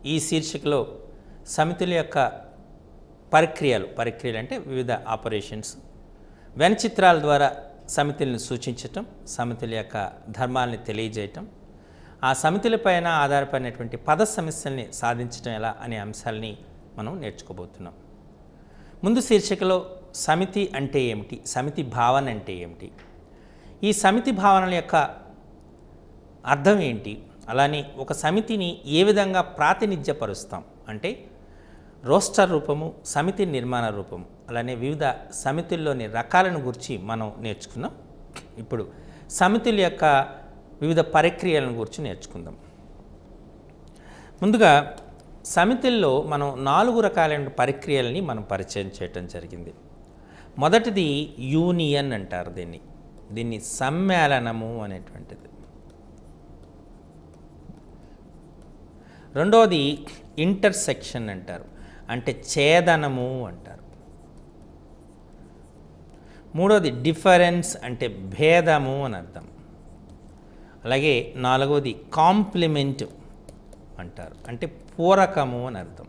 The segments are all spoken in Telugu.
ఈ శీర్షికలో సమితుల యొక్క పరిక్రియలు పరిక్రియలు అంటే వివిధ ఆపరేషన్స్ వెనచిత్రాల ద్వారా సమితులను సూచించటం సమితుల యొక్క ధర్మాల్ని తెలియజేయటం ఆ సమితులపైన ఆధారపడినటువంటి పద సమస్యల్ని సాధించడం ఎలా అనే అంశాలని మనం నేర్చుకోబోతున్నాం ముందు శీర్షికలో సమితి అంటే ఏమిటి సమితి భావన అంటే ఏమిటి ఈ సమితి భావనల యొక్క అర్థం ఏంటి అలానే ఒక సమితిని ఏ విధంగా ప్రాతినిధ్యపరుస్తాం అంటే రోస్టర్ రూపము సమితి నిర్మాణ రూపము అలానే వివిధ సమితుల్లోని రకాలను గురించి మనం నేర్చుకున్నాం ఇప్పుడు సమితుల యొక్క వివిధ పరిక్రియలను గురించి నేర్చుకుందాం ముందుగా సమితుల్లో మనం నాలుగు రకాలైన పరిక్రియలని మనం పరిచయం చేయటం జరిగింది మొదటిది యూనియన్ అంటారు దీన్ని దీన్ని సమ్మేళనము అనేటువంటిది రెండవది ఇంటర్సెక్షన్ అంటారు అంటే ఛేదనము అంటారు మూడవది డిఫరెన్స్ అంటే భేదము అని అర్థం అలాగే నాలుగవది కాంప్లిమెంట్ అంటారు అంటే పూరకము అని అర్థం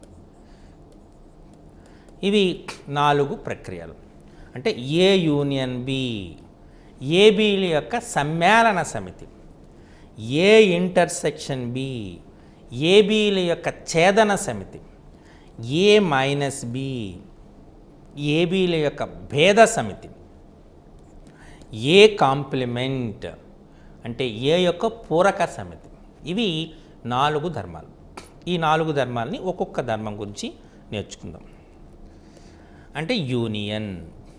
ఇవి నాలుగు ప్రక్రియలు అంటే ఏ యూనియన్ బి ఏబీల యొక్క సమ్మేళన సమితి ఏ ఇంటర్సెక్షన్ బి ఏబీల యొక్క ఛేదన సమితి ఏ మైనస్ బి ఏబీల యొక్క భేద సమితి ఏ కాంప్లిమెంట్ అంటే ఏ యొక్క పూరక సమితి ఇవి నాలుగు ధర్మాలు ఈ నాలుగు ధర్మాలని ఒక్కొక్క ధర్మం గురించి నేర్చుకుందాం అంటే యూనియన్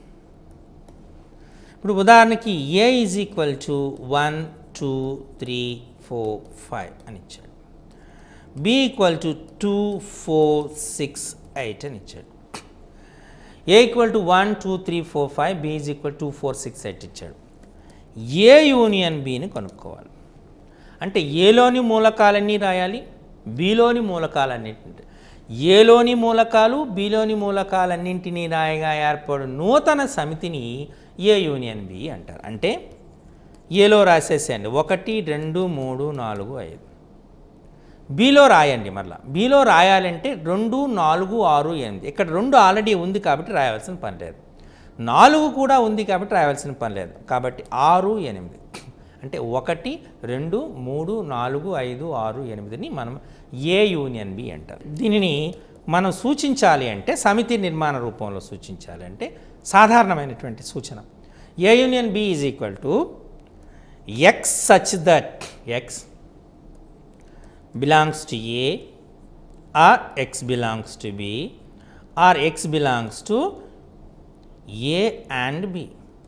ఇప్పుడు ఉదాహరణకి A is equal to one two three four five అని ఇచ్చాడు B equal to two four six eight అని ఇచ్చాడు A equal to one two three four five B is equal two four six eight ఇచ్చాడు ఏ యూనియన్ బిని కనుక్కోవాలి అంటే ఏలోని మూలకాలన్నీ రాయాలి బిలోని మూలకాలన్నింటి ఏలోని మూలకాలు బిలోని మూలకాలన్నింటినీ రాయగా ఏర్పడు నూతన సమితిని ఏ యూనియన్ బి అంటారు అంటే ఏలో రాసేసేయండి ఒకటి రెండు మూడు నాలుగు ఐదు బీలో రాయండి మరలా బీలో రాయాలంటే రెండు నాలుగు ఆరు ఎనిమిది ఇక్కడ రెండు ఆల్రెడీ ఉంది కాబట్టి రాయవలసిన పని లేదు నాలుగు కూడా ఉంది కాబట్టి రాయవలసిన పని లేదు కాబట్టి ఆరు ఎనిమిది అంటే ఒకటి రెండు మూడు నాలుగు ఐదు ఆరు ఎనిమిదిని మనం ఏ యూనియన్ బి అంటారు దీనిని మనం సూచించాలి అంటే సమితి నిర్మాణ రూపంలో సూచించాలి అంటే సాధారణమైనటువంటి సూచన A union B is equal to X such that X belongs to A or X belongs to B or X belongs to A and B.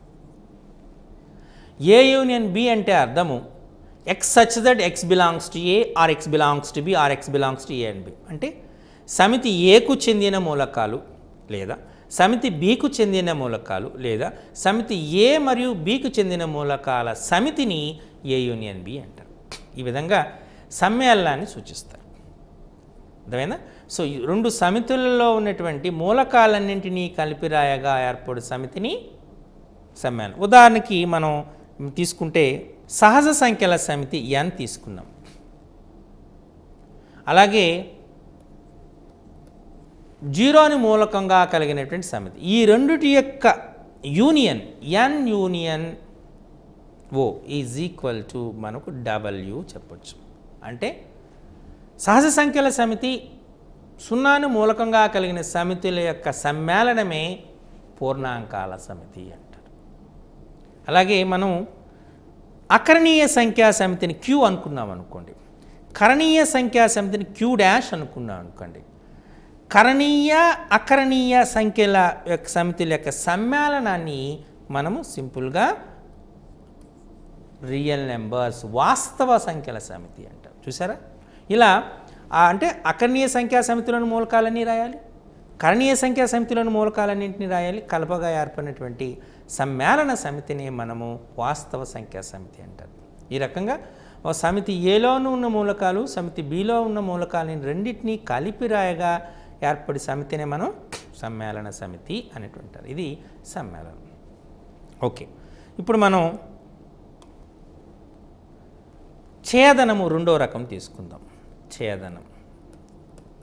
A union B అంటే అర్థము X such that X belongs to A or X belongs to B or X belongs to A and B అంటే సమితి ఏకు చెందిన మూలకాలు లేదా సమితి బికు చెందిన మూలకాలు లేదా సమితి ఏ మరియు బికు చెందిన మూలకాల సమితిని ఏ యూనియన్ బి అంటారు ఈ విధంగా సమ్మేళనాన్ని సూచిస్తారు అర్థమైందా సో ఈ రెండు సమితులలో ఉన్నటువంటి మూలకాలన్నింటినీ కలిపి రాయగా ఏర్పడు సమితిని సమ్మేళనం ఉదాహరణకి మనం తీసుకుంటే సహజ సంఖ్యల సమితి ఎన్ తీసుకున్నాం అలాగే జీరోని మూలకంగా కలిగినటువంటి సమితి ఈ రెండిటి యొక్క union N union O is equal to మనకు డబ్ల్యూ చెప్పొచ్చు అంటే సహజ సంఖ్యల సమితి సున్నాను మూలకంగా కలిగిన సమితుల యొక్క సమ్మేళనమే పూర్ణాంకాల సమితి అంటారు అలాగే మనం అకరణీయ సంఖ్యా సమితిని క్యూ అనుకున్నాం అనుకోండి కరణీయ సంఖ్యా సమితిని క్యూ డాష్ అనుకున్నాం అనుకోండి కరణీయ అకరణీయ సంఖ్యల యొక్క సమితుల యొక్క సమ్మేళనాన్ని మనము సింపుల్గా రియల్ నెంబర్స్ వాస్తవ సంఖ్యల సమితి అంటారు చూసారా ఇలా ఆ అంటే అకర్ణీయ సంఖ్యా సమితులను మూలకాలన్నీ రాయాలి కరణీయ సంఖ్యా సమితులను మూలకాలన్నింటినీ రాయాలి కలపగా ఏర్పడినటువంటి సమ్మేళన సమితిని మనము వాస్తవ సంఖ్యా సమితి అంటారు ఈ రకంగా ఓ సమితి ఏలోనూ ఉన్న మూలకాలు సమితి బిలో ఉన్న మూలకాలని రెండింటినీ కలిపి రాయగా ఏర్పడి సమితిని మనం సమ్మేళన సమితి అనేటువంటారు ఇది సమ్మేళనం ఓకే ఇప్పుడు మనం ఛేదనము రెండో రకం తీసుకుందాం ఛేదనం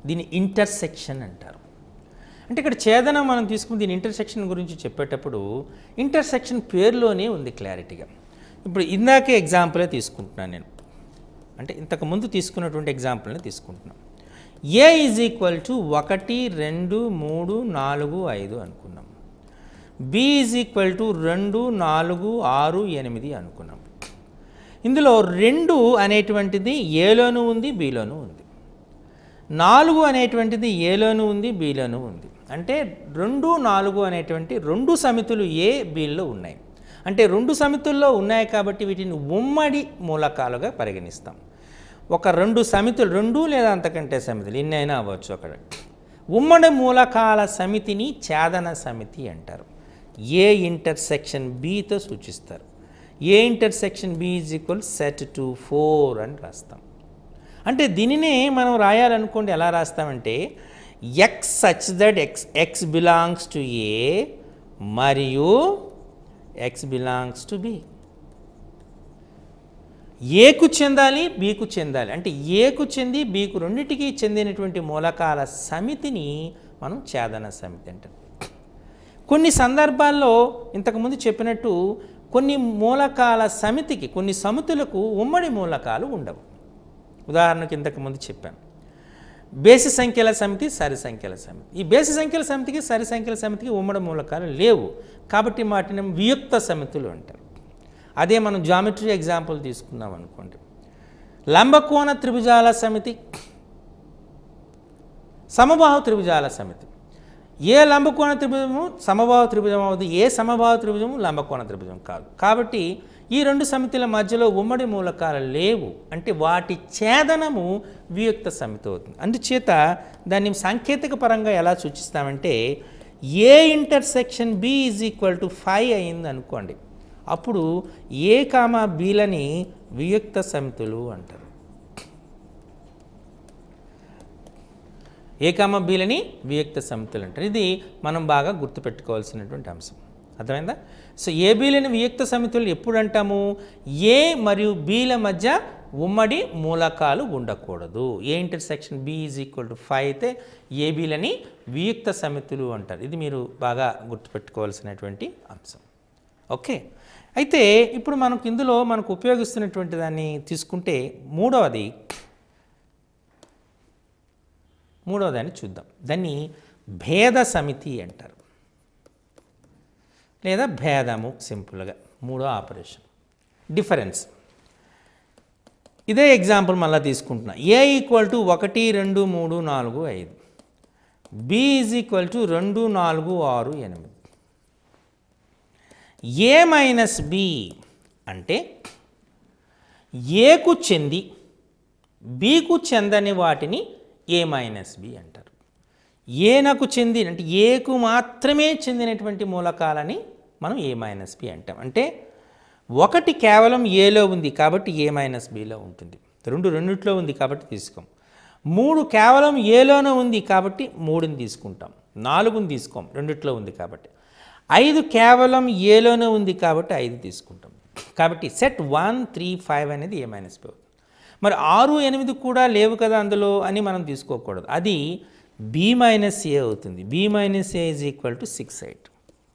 దీన్ని ఇంటర్సెక్షన్ అంటారు అంటే ఇక్కడ ఛేదన మనం తీసుకుని దీని ఇంటర్సెక్షన్ గురించి చెప్పేటప్పుడు ఇంటర్సెక్షన్ పేరులోనే ఉంది క్లారిటీగా ఇప్పుడు ఇందాకే ఎగ్జాంపులే తీసుకుంటున్నాను నేను అంటే ఇంతకు ముందు తీసుకున్నటువంటి ఎగ్జాంపుల్ని తీసుకుంటున్నాం ఏ ఈజ్ ఈక్వల్ టు ఒకటి రెండు మూడు నాలుగు ఐదు అనుకున్నాం బి ఈజ్ ఈక్వల్ టు రెండు నాలుగు ఆరు ఎనిమిది అనుకున్నాం ఇందులో రెండు అనేటువంటిది ఏలోనూ ఉంది బీలోనూ ఉంది నాలుగు అనేటువంటిది ఏలోనూ ఉంది బీలోనూ ఉంది అంటే రెండు నాలుగు అనేటువంటి రెండు సమితులు ఏ బీల్లో ఉన్నాయి అంటే రెండు సమితుల్లో ఉన్నాయి కాబట్టి వీటిని ఉమ్మడి మూలకాలుగా పరిగణిస్తాం ఒక రెండు సమితులు రెండు లేదా అంతకంటే సమితులు ఎన్నైనా అవ్వచ్చు అక్కడ ఉమ్మడి మూలకాల సమితిని ఛేదన సమితి అంటారు ఏ ఇంటర్సెక్షన్ బితో సూచిస్తారు A intersection B is equal set to four అని రాస్తాం అంటే దీనినే మనం రాయాలనుకోండి ఎలా రాస్తామంటే X such that X X belongs to A మరియు ఎక్స్ బిలాంగ్స్ టు బి ఏకు చెందాలి బీకు చెందాలి అంటే ఏకు చెంది బీకు రెండింటికి చెందినటువంటి మూలకాల సమితిని మనం ఛేదన సమితి అంటాం కొన్ని సందర్భాల్లో ఇంతకుముందు చెప్పినట్టు కొన్ని మూలకాల సమితికి కొన్ని సమితులకు ఉమ్మడి మూలకాలు ఉండవు ఉదాహరణకు ఇంతకుముందు చెప్పాను బేసి సంఖ్యల సమితి సరి సంఖ్యల సమితి ఈ బేసి సంఖ్యల సమితికి సరి సంఖ్యల సమితికి ఉమ్మడి మూలకాలు లేవు కాబట్టి వాటిని వియుక్త సమితులు అంటారు అదే మనం జామెట్రీ ఎగ్జాంపుల్ తీసుకున్నాం అనుకోండి లంబకోణ త్రిభుజాల సమితి సమబాహు త్రిభుజాల సమితి ఏ లంబకోణ త్రిభుజము సమబాహు త్రిభుజం అవుతుంది ఏ సమబాహు త్రిభుజము లంబకోణ త్రిభుజం కాదు కాబట్టి ఈ రెండు సమితుల మధ్యలో ఉమ్మడి మూలకాలు లేవు అంటే వాటి ఛేదనము వియుక్త సమితి అవుతుంది అందుచేత దాన్ని సాంకేతిక పరంగా ఎలా సూచిస్తామంటే A intersection B is equal to five అయింది అనుకోండి అప్పుడు ఏ కామా బీలని వియుక్త సమితులు అంటారు ఏ కామ బీలని వియుక్త సమితులు అంటారు ఇది మనం బాగా గుర్తుపెట్టుకోవాల్సినటువంటి అంశం అర్థమైందా సో ఏ బీలని వియుక్త సమితులు ఎప్పుడు అంటాము ఏ మరియు బీల మధ్య ఉమ్మడి మూలకాలు ఉండకూడదు A intersection B is equal to five అయితే ఏ బీలని వియుక్త సమితులు అంటారు ఇది మీరు బాగా గుర్తుపెట్టుకోవాల్సినటువంటి అంశం ఓకే అయితే ఇప్పుడు మనకు ఇందులో మనకు ఉపయోగిస్తున్నటువంటి దాన్ని తీసుకుంటే మూడవది మూడవ దాన్ని చూద్దాం దాన్ని భేద సమితి అంటారు లేదా భేదము సింపుల్గా మూడో ఆపరేషన్ డిఫరెన్స్ ఇదే ఎగ్జాంపుల్ మళ్ళీ తీసుకుంటున్నా ఏ ఈక్వల్ టు ఒకటి రెండు మూడు నాలుగు ఐదు బి ఈజ్ ఈక్వల్ టు రెండు నాలుగు ఆరు ఎనిమిది ఏ మైనస్ బి అంటే ఏకు చెంది బీకు చెందని వాటిని ఏ మైనస్ బి అంటారు ఏనకు చెంది అంటే ఏకు మాత్రమే చెందినటువంటి మూలకాలని మనం ఏ మైనస్ బి అంటాం అంటే ఒకటి కేవలం ఏలో ఉంది కాబట్టి ఏ మైనస్ బిలో ఉంటుంది రెండు రెండిట్లో ఉంది కాబట్టి తీసుకోం మూడు కేవలం ఏలోనే ఉంది కాబట్టి మూడుని తీసుకుంటాం నాలుగుని తీసుకోం రెండిట్లో ఉంది కాబట్టి ఐదు కేవలం ఏలోనే ఉంది కాబట్టి ఐదు తీసుకుంటాం కాబట్టి సెట్ వన్ త్రీ ఫైవ్ అనేది ఏ మైనస్ బి అవుతుంది మరి ఆరు ఎనిమిది కూడా లేవు కదా అందులో అని మనం తీసుకోకూడదు అది బి మైనస్ ఏ అవుతుంది B minus A is equal to six eight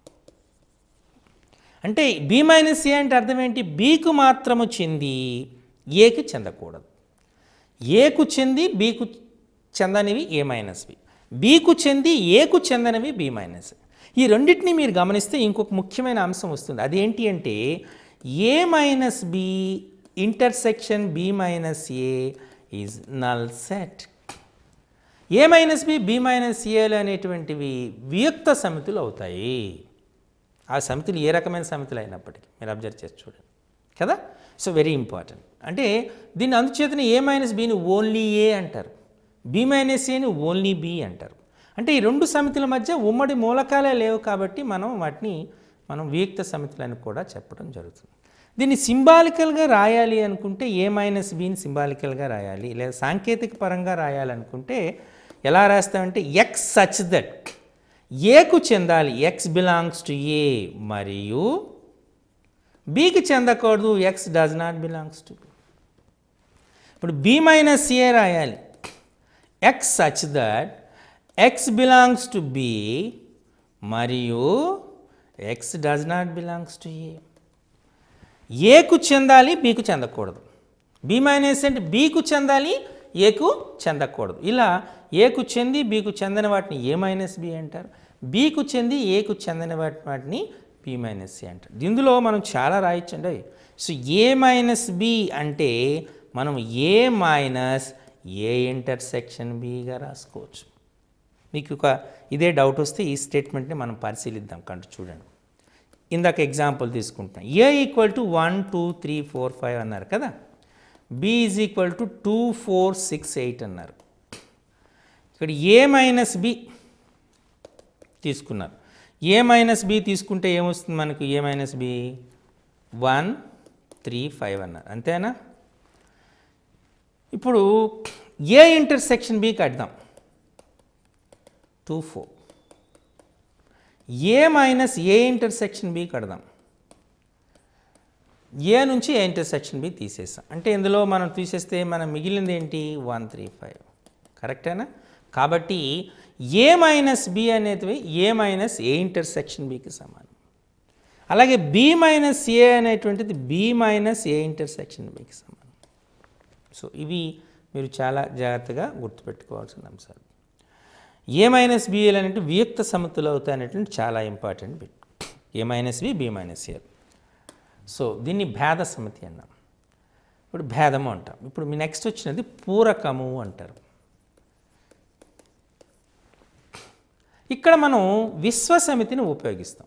అంటే బి మైనస్ ఏ అంటే అర్థం ఏంటి బీకు మాత్రము చెంది ఏకి చెందకూడదు ఏకు చెంది బీకు చెందనివి ఏ మైనస్ బి బీకు చెంది ఏకు చెందనివి బి మైనస్ ఈ రెండింటిని మీరు గమనిస్తే ఇంకొక ముఖ్యమైన అంశం వస్తుంది అదేంటి అంటే A minus B intersection B minus A is null set A minus B B minus ఏలు అనేటువంటివి వియుక్త సమితులు అవుతాయి ఆ సమితులు ఏ రకమైన సమితులు అయినప్పటికీ మీరు అబ్జర్వ్ చేసి చూడండి కదా సో వెరీ ఇంపార్టెంట్ అంటే దీన్ని అందుచేతనే ఏ మైనస్ బిని ఓన్లీ ఏ అంటారు బి మైనస్ ఏని ఓన్లీ బి అంటారు అంటే ఈ రెండు సమితుల మధ్య ఉమ్మడి మూలకాలే లేవు కాబట్టి మనం వాటిని మనం వియుక్త సమితులని కూడా చెప్పడం జరుగుతుంది దీన్ని సింబాలికల్గా రాయాలి అనుకుంటే ఏ మైనస్ బిని సింబాలికల్గా రాయాలి లేదా సాంకేతిక పరంగా రాయాలనుకుంటే ఎలా రాస్తామంటే ఎక్స్ సచ్ దట్ ఏకు చెందాలి ఎక్స్ బిలాంగ్స్ టు ఏ మరియు బీకి చెందకూడదు X does not belongs to ఇప్పుడు బి మైనస్ ఏ రాయాలి X such that X belongs to B మరియు X does not belongs to A ఏకు చెందాలి బీకు చెందకూడదు బి మైనస్ అంటే బీకు చెందాలి ఏకు చెందకూడదు ఇలా ఏకు చెంది బీకు చెందని వాటిని ఏ మైనస్ బి అంటారు బీకు చెంది ఏకు చెందని వాటి వాటిని బి మైనస్ సి అంటారు ఇందులో మనం చాలా రాయొచ్చండి సో ఏ మైనస్ బి అంటే మనం ఏ మైనస్ ఏ ఇంటర్సెక్షన్ బిగా రాసుకోవచ్చు మీకు ఒక ఇదే డౌట్ వస్తే ఈ స్టేట్మెంట్ని మనం పరిశీలిద్దాం కంటూ చూడండి ఇందాక ఎగ్జాంపుల్ తీసుకుంటాం A equal to one two three four five అన్నారు కదా B is equal to two four six eight అన్నారు ఇక్కడ ఏ మైనస్ బి తీసుకున్నారు ఏ మైనస్ బి తీసుకుంటే ఏమొస్తుంది మనకు A minus B one three five అన్నారు అంతేనా ఇప్పుడు ఏ ఇంటర్సెక్షన్ బి కడదాం two four A minus A intersection B కడదాం ఏ నుంచి ఏ ఇంటర్సెక్షన్ బి తీసేసాం అంటే ఇందులో మనం తీసేస్తే మనం మిగిలింది ఏంటి వన్ త్రీ ఫైవ్ కరెక్టేనా కాబట్టి ఏ మైనస్ బి అనేది ఏ మైనస్ ఏ ఇంటర్సెక్షన్ బికి సమానం అలాగే బి మైనస్ ఏ అనేటువంటిది బి మైనస్ ఏ ఇంటర్సెక్షన్ బికి సమానం సో ఇవి మీరు చాలా జాగ్రత్తగా గుర్తుపెట్టుకోవాల్సిన అంశాలు ఏ మైనస్ బిఎల్ అనేవి వియుక్త సమతులు అవుతాయి అనేటువంటి చాలా important bit A minus B B minus A so దీన్ని భేద సమితి అన్నాం ఇప్పుడు భేదము అంటాం ఇప్పుడు మీ నెక్స్ట్ వచ్చినది పూరకము అంటారు ఇక్కడ మనం విశ్వసమితిని ఉపయోగిస్తాం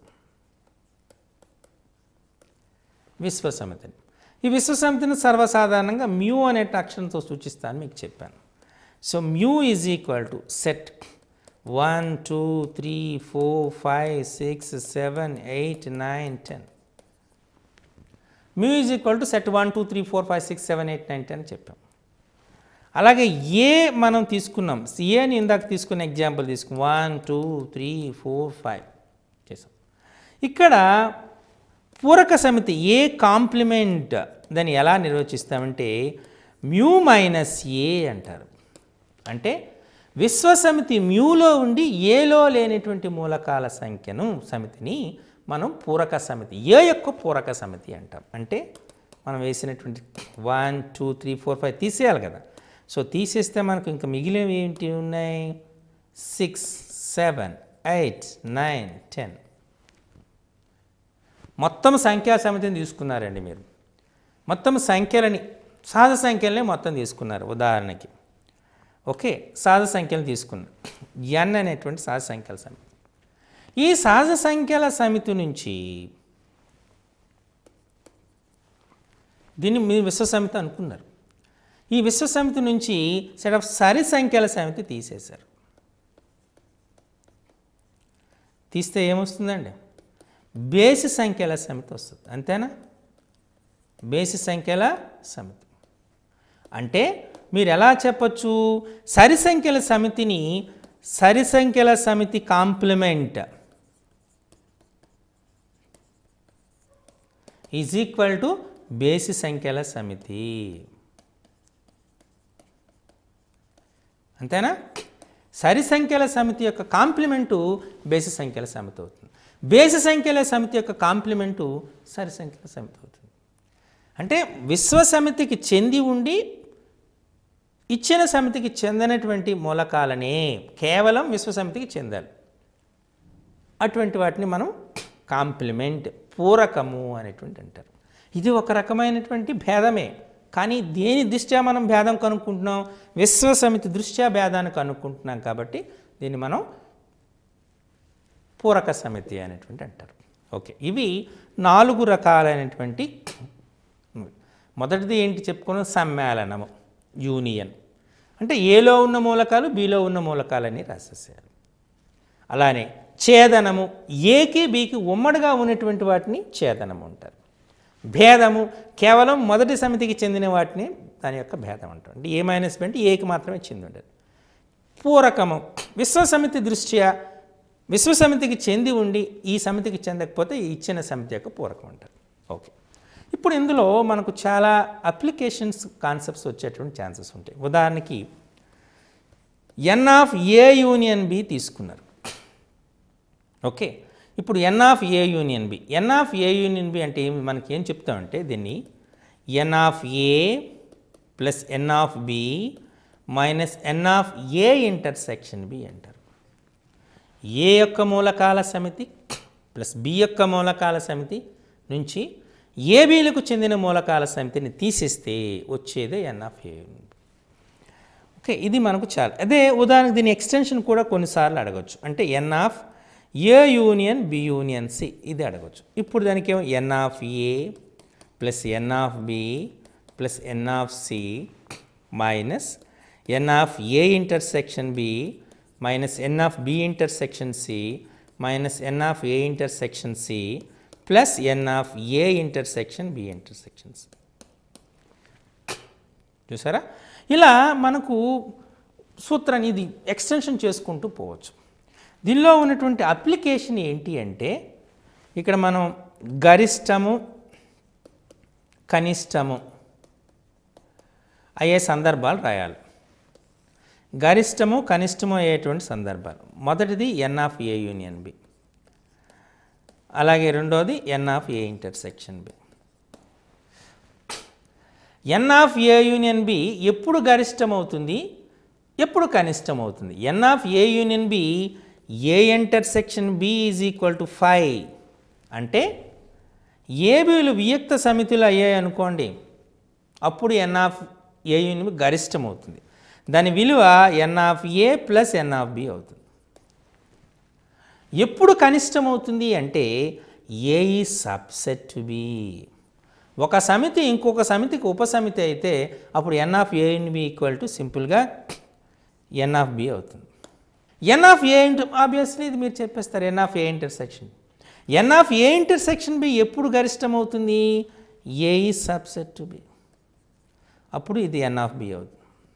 విశ్వసమితిని ఈ విశ్వసమితిని సర్వసాధారణంగా మ్యూ అనే అక్షరంతో సూచిస్తాను మీకు చెప్పాను so mu is equal to set one two three four five six seven eight nine ten mu is equal to set one two three four five six seven eight nine ten చెప్పాం అలాగే ఏ మనం తీసుకున్నాం ఏని ఇందాక తీసుకున్న ఎగ్జాంపుల్ తీసుకున్నాం one two three four five చేసాం ఇక్కడ పూరక సమితి ఏ కాంప్లిమెంట్ దాన్ని ఎలా నిర్వచిస్తామంటే మ్యూ మైనస్ ఏ అంటారు అంటే విశ్వసమితి మ్యూలో ఉండి ఏలో లేనటువంటి మూలకాల సంఖ్యను సమితిని మనం పూరక సమితి ఏ యొక్క పూరక సమితి అంటాం అంటే మనం వేసినటువంటి one two three four five తీసేయాలి కదా సో తీసేస్తే మనకు ఇంకా మిగిలినవి ఏంటి ఉన్నాయి six seven eight nine ten మొత్తం సంఖ్యా సమితిని తీసుకున్నారండి మీరు మొత్తం సంఖ్యలని సహజ సంఖ్యలనే మొత్తం తీసుకున్నారు ఉదాహరణకి ఓకే సహజ సంఖ్యలు తీసుకున్నారు ఎన్ అనేటువంటి సహజ సంఖ్యల సమితి ఈ సహజ సంఖ్యల సమితి నుంచి దీన్ని మీ విశ్వ సమితి అనుకున్నారు ఈ విశ్వ సమితి నుంచి సెట్ ఆఫ్ సరి సంఖ్యల సమితి తీసేశారు తీస్తే ఏమొస్తుందండి బేసి సంఖ్యల సమితి వస్తుంది అంతేనా బేసి సంఖ్యల సమితి అంటే మీరు ఎలా చెప్పచ్చు సరి సంఖ్యల సమితిని సరి సంఖ్యల సమితి కాంప్లిమెంట్ ఈజ్ ఈక్వల్ టు బేసి సంఖ్యల సమితి అంతేనా సరి సంఖ్యల సమితి యొక్క కాంప్లిమెంటు బేసి సంఖ్యల సమితి అవుతుంది బేసి సంఖ్యల సమితి యొక్క కాంప్లిమెంటు సరి సంఖ్యల సమితి అవుతుంది అంటే విశ్వ సమితికి చెంది ఉండి ఇచ్చిన సమితికి చెందినటువంటి మూలకాలనే కేవలం విశ్వ సమితికి చెందాలి అటువంటి వాటిని మనం కాంప్లిమెంట్ పూరకము అనేటువంటి అంటారు ఇది ఒక రకమైనటువంటి భేదమే కానీ దేని దృష్ట్యా మనం భేదం కనుక్కుంటున్నాం విశ్వ సమితి దృష్ట్యా భేదాన్ని కనుక్కుంటున్నాం కాబట్టి దీన్ని మనం పూరక సమితి అనేటువంటి అంటారు ఓకే ఇవి నాలుగు రకాలైనటువంటి మొదటిది ఏంటి చెప్పుకున్నాం సమ్మేళనము యూనియన్ అంటే ఏలో ఉన్న మూలకాలు బిలో ఉన్న మూలకాలని రాసేసారు అలానే ఛేదనము ఏకి బీకి ఉమ్మడిగా ఉన్నటువంటి వాటిని ఛేదనము అంటారు భేదము కేవలం మొదటి సమితికి చెందిన వాటిని దాని యొక్క భేదం అంటారు అంటే ఏ మైనస్ బి అంటే ఏకి మాత్రమే చెంది ఉండదు పూరకము విశ్వసమితి దృష్ట్యా విశ్వసమితికి చెంది ఉండి ఈ సమితికి చెందకపోతే ఈ ఇచ్చిన సమితి యొక్క పూరకం అంటారు ఓకే ఇప్పుడు ఇందులో మనకు చాలా అప్లికేషన్స్ కాన్సెప్ట్స్ వచ్చేటువంటి ఛాన్సెస్ ఉంటాయి ఉదాహరణకి N of A union B తీసుకున్నారు ఓకే ఇప్పుడు N of A union B N of A union B అంటే ఏమి మనకి ఏం చెప్తామంటే దీన్ని N of A plus N of B minus N of A intersection B అంటారు ఏ యొక్క మూలకాల సమితి ప్లస్ బి యొక్క మూలకాల సమితి నుంచి ఏబీలకు చెందిన మూలకాల సమితిని తీసేస్తే వచ్చేదే ఎన్ ఆఫ్ ఏ ఓకే ఇది మనకు చాలా అదే ఉదాహరణకు దీని ఎక్స్టెన్షన్ కూడా కొన్నిసార్లు అడగచ్చు అంటే N of A union B union C ఇది అడగచ్చు ఇప్పుడు దానికి ఏమో N of A plus N of B plus N of C minus N of A intersection B minus N of B intersection C minus N of A intersection C plus N of A intersection B intersection C చూసారా ఇలా మనకు సూత్రాన్ని ఇది ఎక్స్టెన్షన్ చేసుకుంటూ పోవచ్చు దీనిలో ఉన్నటువంటి అప్లికేషన్ ఏంటి అంటే ఇక్కడ మనం గరిష్టము కనిష్టము అయ్యే సందర్భాలు రాయాలి గరిష్టము కనిష్టము అయ్యేటువంటి సందర్భాలు మొదటిది N of A union B అలాగే రెండోది N of A intersection B N of A union B ఎప్పుడు గరిష్టం అవుతుంది ఎప్పుడు కనిష్టం అవుతుంది ఎన్ of A union B A intersection B is equal to five అంటే ఏబీలు వియక్త సమితులు అయ్యాయి అనుకోండి అప్పుడు N of A union B గరిష్టం అవుతుంది దాని విలువ N of A plus N of B అవుతుంది ఎప్పుడు కనిష్టం అవుతుంది అంటే ఏ ఈ సబ్సెట్ టు బి ఒక సమితి ఇంకొక సమితికి ఉపసమితి అయితే అప్పుడు N of A in B equal to సింపుల్గా ఎన్ ఆఫ్ బి అవుతుంది ఎన్ ఆఫ్ ఏ ఇంటర్ ఆబ్వియస్లీ ఇది మీరు చెప్పేస్తారు N of A intersection N of A intersection B ఎప్పుడు గరిష్టం అవుతుంది ఏ ఈ సబ్సెట్ టు బి అప్పుడు ఇది ఎన్ ఆఫ్ బి అవుతుంది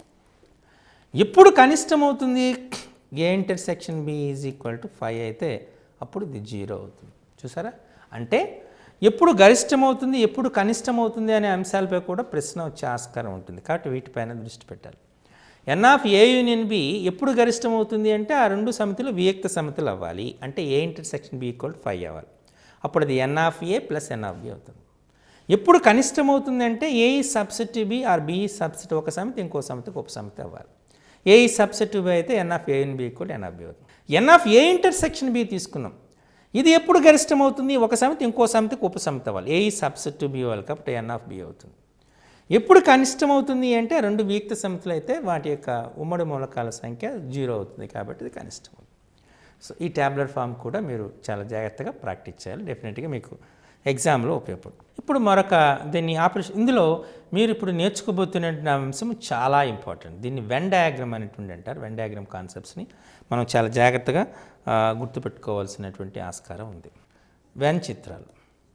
ఎప్పుడు కనిష్టం అవుతుంది A intersection B is equal to five అయితే అప్పుడు ఇది జీరో అవుతుంది చూసారా అంటే ఎప్పుడు గరిష్టం అవుతుంది ఎప్పుడు కనిష్టం అవుతుంది అనే అంశాలపై కూడా ప్రశ్న వచ్చే ఆస్కారం ఉంటుంది కాబట్టి వీటిపైన దృష్టి పెట్టాలి N of A union B ఎప్పుడు గరిష్టం అవుతుంది అంటే ఆ రెండు సమితులు వియక్త సమితులు అవ్వాలి అంటే A intersection B equal five అవ్వాలి అప్పుడు అది n of A plus N of B అవుతుంది ఎప్పుడు కనిష్టం అవుతుంది అంటే A subset B or B subset ఒక సమితి ఇంకో సమితికి ఒక సమితి అవ్వాలి ఏ సబ్సెట్ బి అయితే n of A B equal n of B అవుతుంది ఎన్ ఆఫ్ ఏ ఇంటర్సెక్షన్ బి తీసుకున్నాం ఇది ఎప్పుడు గరిష్టం అవుతుంది ఒక సమితి ఇంకో సమితికి ఉపసమితి అవ్వాలి ఏ సబ్సెట్ బి అవ్వాలి కాబట్టి ఎన్ ఆఫ్ బి అవుతుంది ఎప్పుడు కనిష్టం అవుతుంది అంటే రెండు వీక్త సమితులు అయితే వాటి యొక్క ఉమ్మడి మూలకాల సంఖ్య జీరో అవుతుంది కాబట్టి ఇది కనిష్టం అవుతుంది సో ఈ ట్యాబ్లెట్ ఫామ్ కూడా మీరు చాలా జాగ్రత్తగా ప్రాక్టీస్ చేయాలి డెఫినెట్గా మీకు ఎగ్జామ్లో ఉపయోగపడుతుంది ఇప్పుడు మరొక దీన్ని ఆపరేషన్ ఇందులో మీరు ఇప్పుడు నేర్చుకోబోతున్న అంశం చాలా ఇంపార్టెంట్ దీన్ని వెన్ డయాగ్రామ్ అనేటువంటి అంటారు వెన్ డయాగ్రామ్ కాన్సెప్ట్స్ని మనం చాలా జాగ్రత్తగా ఆ, గుర్తుపెట్టుకోవాల్సినటువంటి ఆస్కారం ఉంది వెన్ చిత్రాలు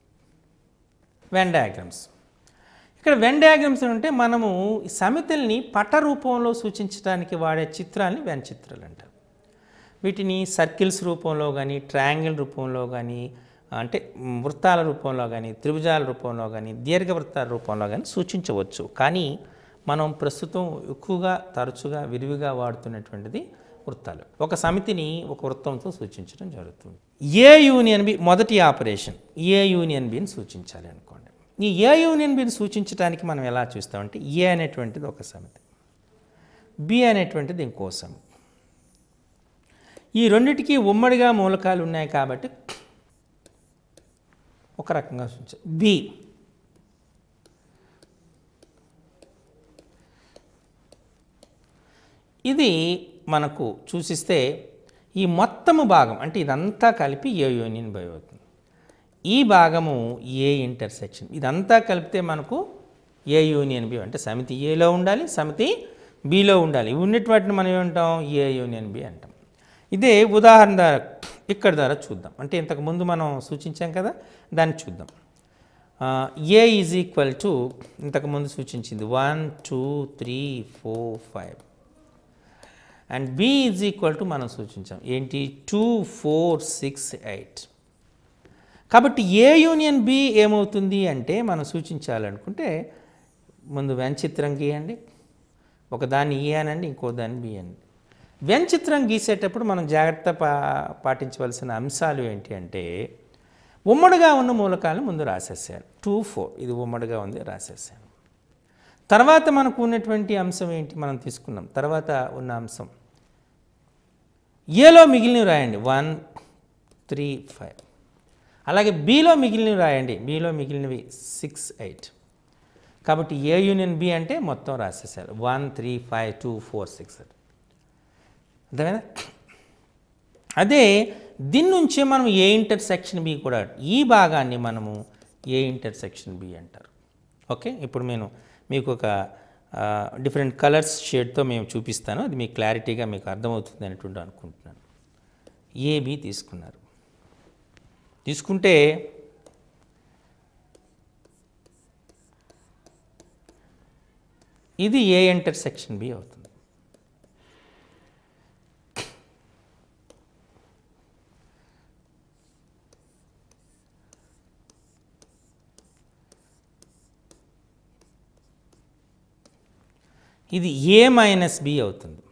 వెన్ డయాగ్రామ్స్ ఇక్కడ వెన్ డయాగ్రామ్స్ అంటే మనము ఈ సమితుల్ని పట రూపంలో సూచించడానికి వాడే చిత్రాలని వెన్ చిత్రాలు అంటారు వీటిని సర్కిల్స్ రూపంలో కానీ ట్రయాంగిల్ రూపంలో కానీ అంటే మ్, వృత్తాల రూపంలో కానీ త్రిభుజాల రూపంలో కానీ దీర్ఘవృత్తాల రూపంలో కానీ సూచించవచ్చు కానీ మనం ప్రస్తుతం ఎక్కువగా తరచుగా విరివిగా వాడుతున్నటువంటిది వృత్తాలు ఒక సమితిని ఒక వృత్తంతో సూచించడం జరుగుతుంది ఏ యూనియన్ బి మొదటి ఆపరేషన్ ఏ యూనియన్ బిని సూచించాలి అనుకోండి ఈ ఏ యూనియన్ బిని సూచించడానికి మనం ఎలా చూస్తామంటే ఏ అనేటువంటిది ఒక సమితి బి అనేటువంటిది ఇంకో సమితి ఈ రెండిటికి ఉమ్మడిగా మూలకాలు ఉన్నాయి కాబట్టి ఒక రకంగా సూచించాలి బి ఇది మనకు చూసిస్తే ఈ మొత్తము భాగం అంటే ఇదంతా కలిపి ఏ యూనియన్ బై అవుతుంది ఈ భాగము ఏ ఇంటర్సెక్షన్ ఇదంతా కలిపితే మనకు ఏ యూనియన్ బి అంటే సమితి ఏలో ఉండాలి సమితి బిలో ఉండాలి ఇవి ఉన్నటువంటి మనం ఏమంటాం ఏ యూనియన్ బి అంటాం ఇదే ఉదాహరణ ద్వారా ఇక్కడ ద్వారా చూద్దాం అంటే ఇంతకుముందు మనం సూచించాం కదా దాన్ని చూద్దాం ఏ ఈజ్ ఈక్వల్ టు ఇంతకుముందు సూచించింది one two three four five and B is equal to మనం సూచించాం ఏంటి టూ ఫోర్ సిక్స్ ఎయిట్ కాబట్టి ఏ యూనియన్ బి ఏమవుతుంది అంటే మనం సూచించాలనుకుంటే ముందు వెన్ చిత్రం గీయండి ఒక దాన్ని ఏ అనండి ఇంకో దాన్ని బి అనండి వెన్ చిత్రం గీసేటప్పుడు మనం జాగ్రత్త పా పాటించవలసిన అంశాలు ఏంటి అంటే ఉమ్మడిగా ఉన్న మూలకాలను ముందు రాసేసాను టూ ఫోర్ ఇది ఉమ్మడిగా ఉంది రాసేసాను తర్వాత మనకు ఉన్నటువంటి అంశం ఏంటి మనం తీసుకున్నాం తర్వాత ఉన్న అంశం ఏలో మిగిలినవి రాయండి వన్ త్రీ ఫైవ్ అలాగే బీలో మిగిలినవి రాయండి బీలో మిగిలినవి సిక్స్ ఎయిట్ కాబట్టి ఏ యూనియన్ బి అంటే మొత్తం రాసేసారు one three five two four six అర్థమైనా అదే దీని నుంచే మనం ఏ ఇంటర్సెక్షన్ బి కూడా ఈ భాగాన్ని మనము ఏ ఇంటర్సెక్షన్ బి అంటారు ఓకే ఇప్పుడు నేను మీకు ఒక డిఫరెంట్ కలర్స్ షేడ్తో మేము చూపిస్తాను అది మీకు క్లారిటీగా మీకు అర్థమవుతుంది అనేటువంటి అనుకుంటున్నాను ఏబి తీసుకున్నారు తీసుకుంటే ఇది ఏ ఇంటర్సెక్షన్ బి అవుతుంది ఇది ఏ మైనస్ బి అవుతుంది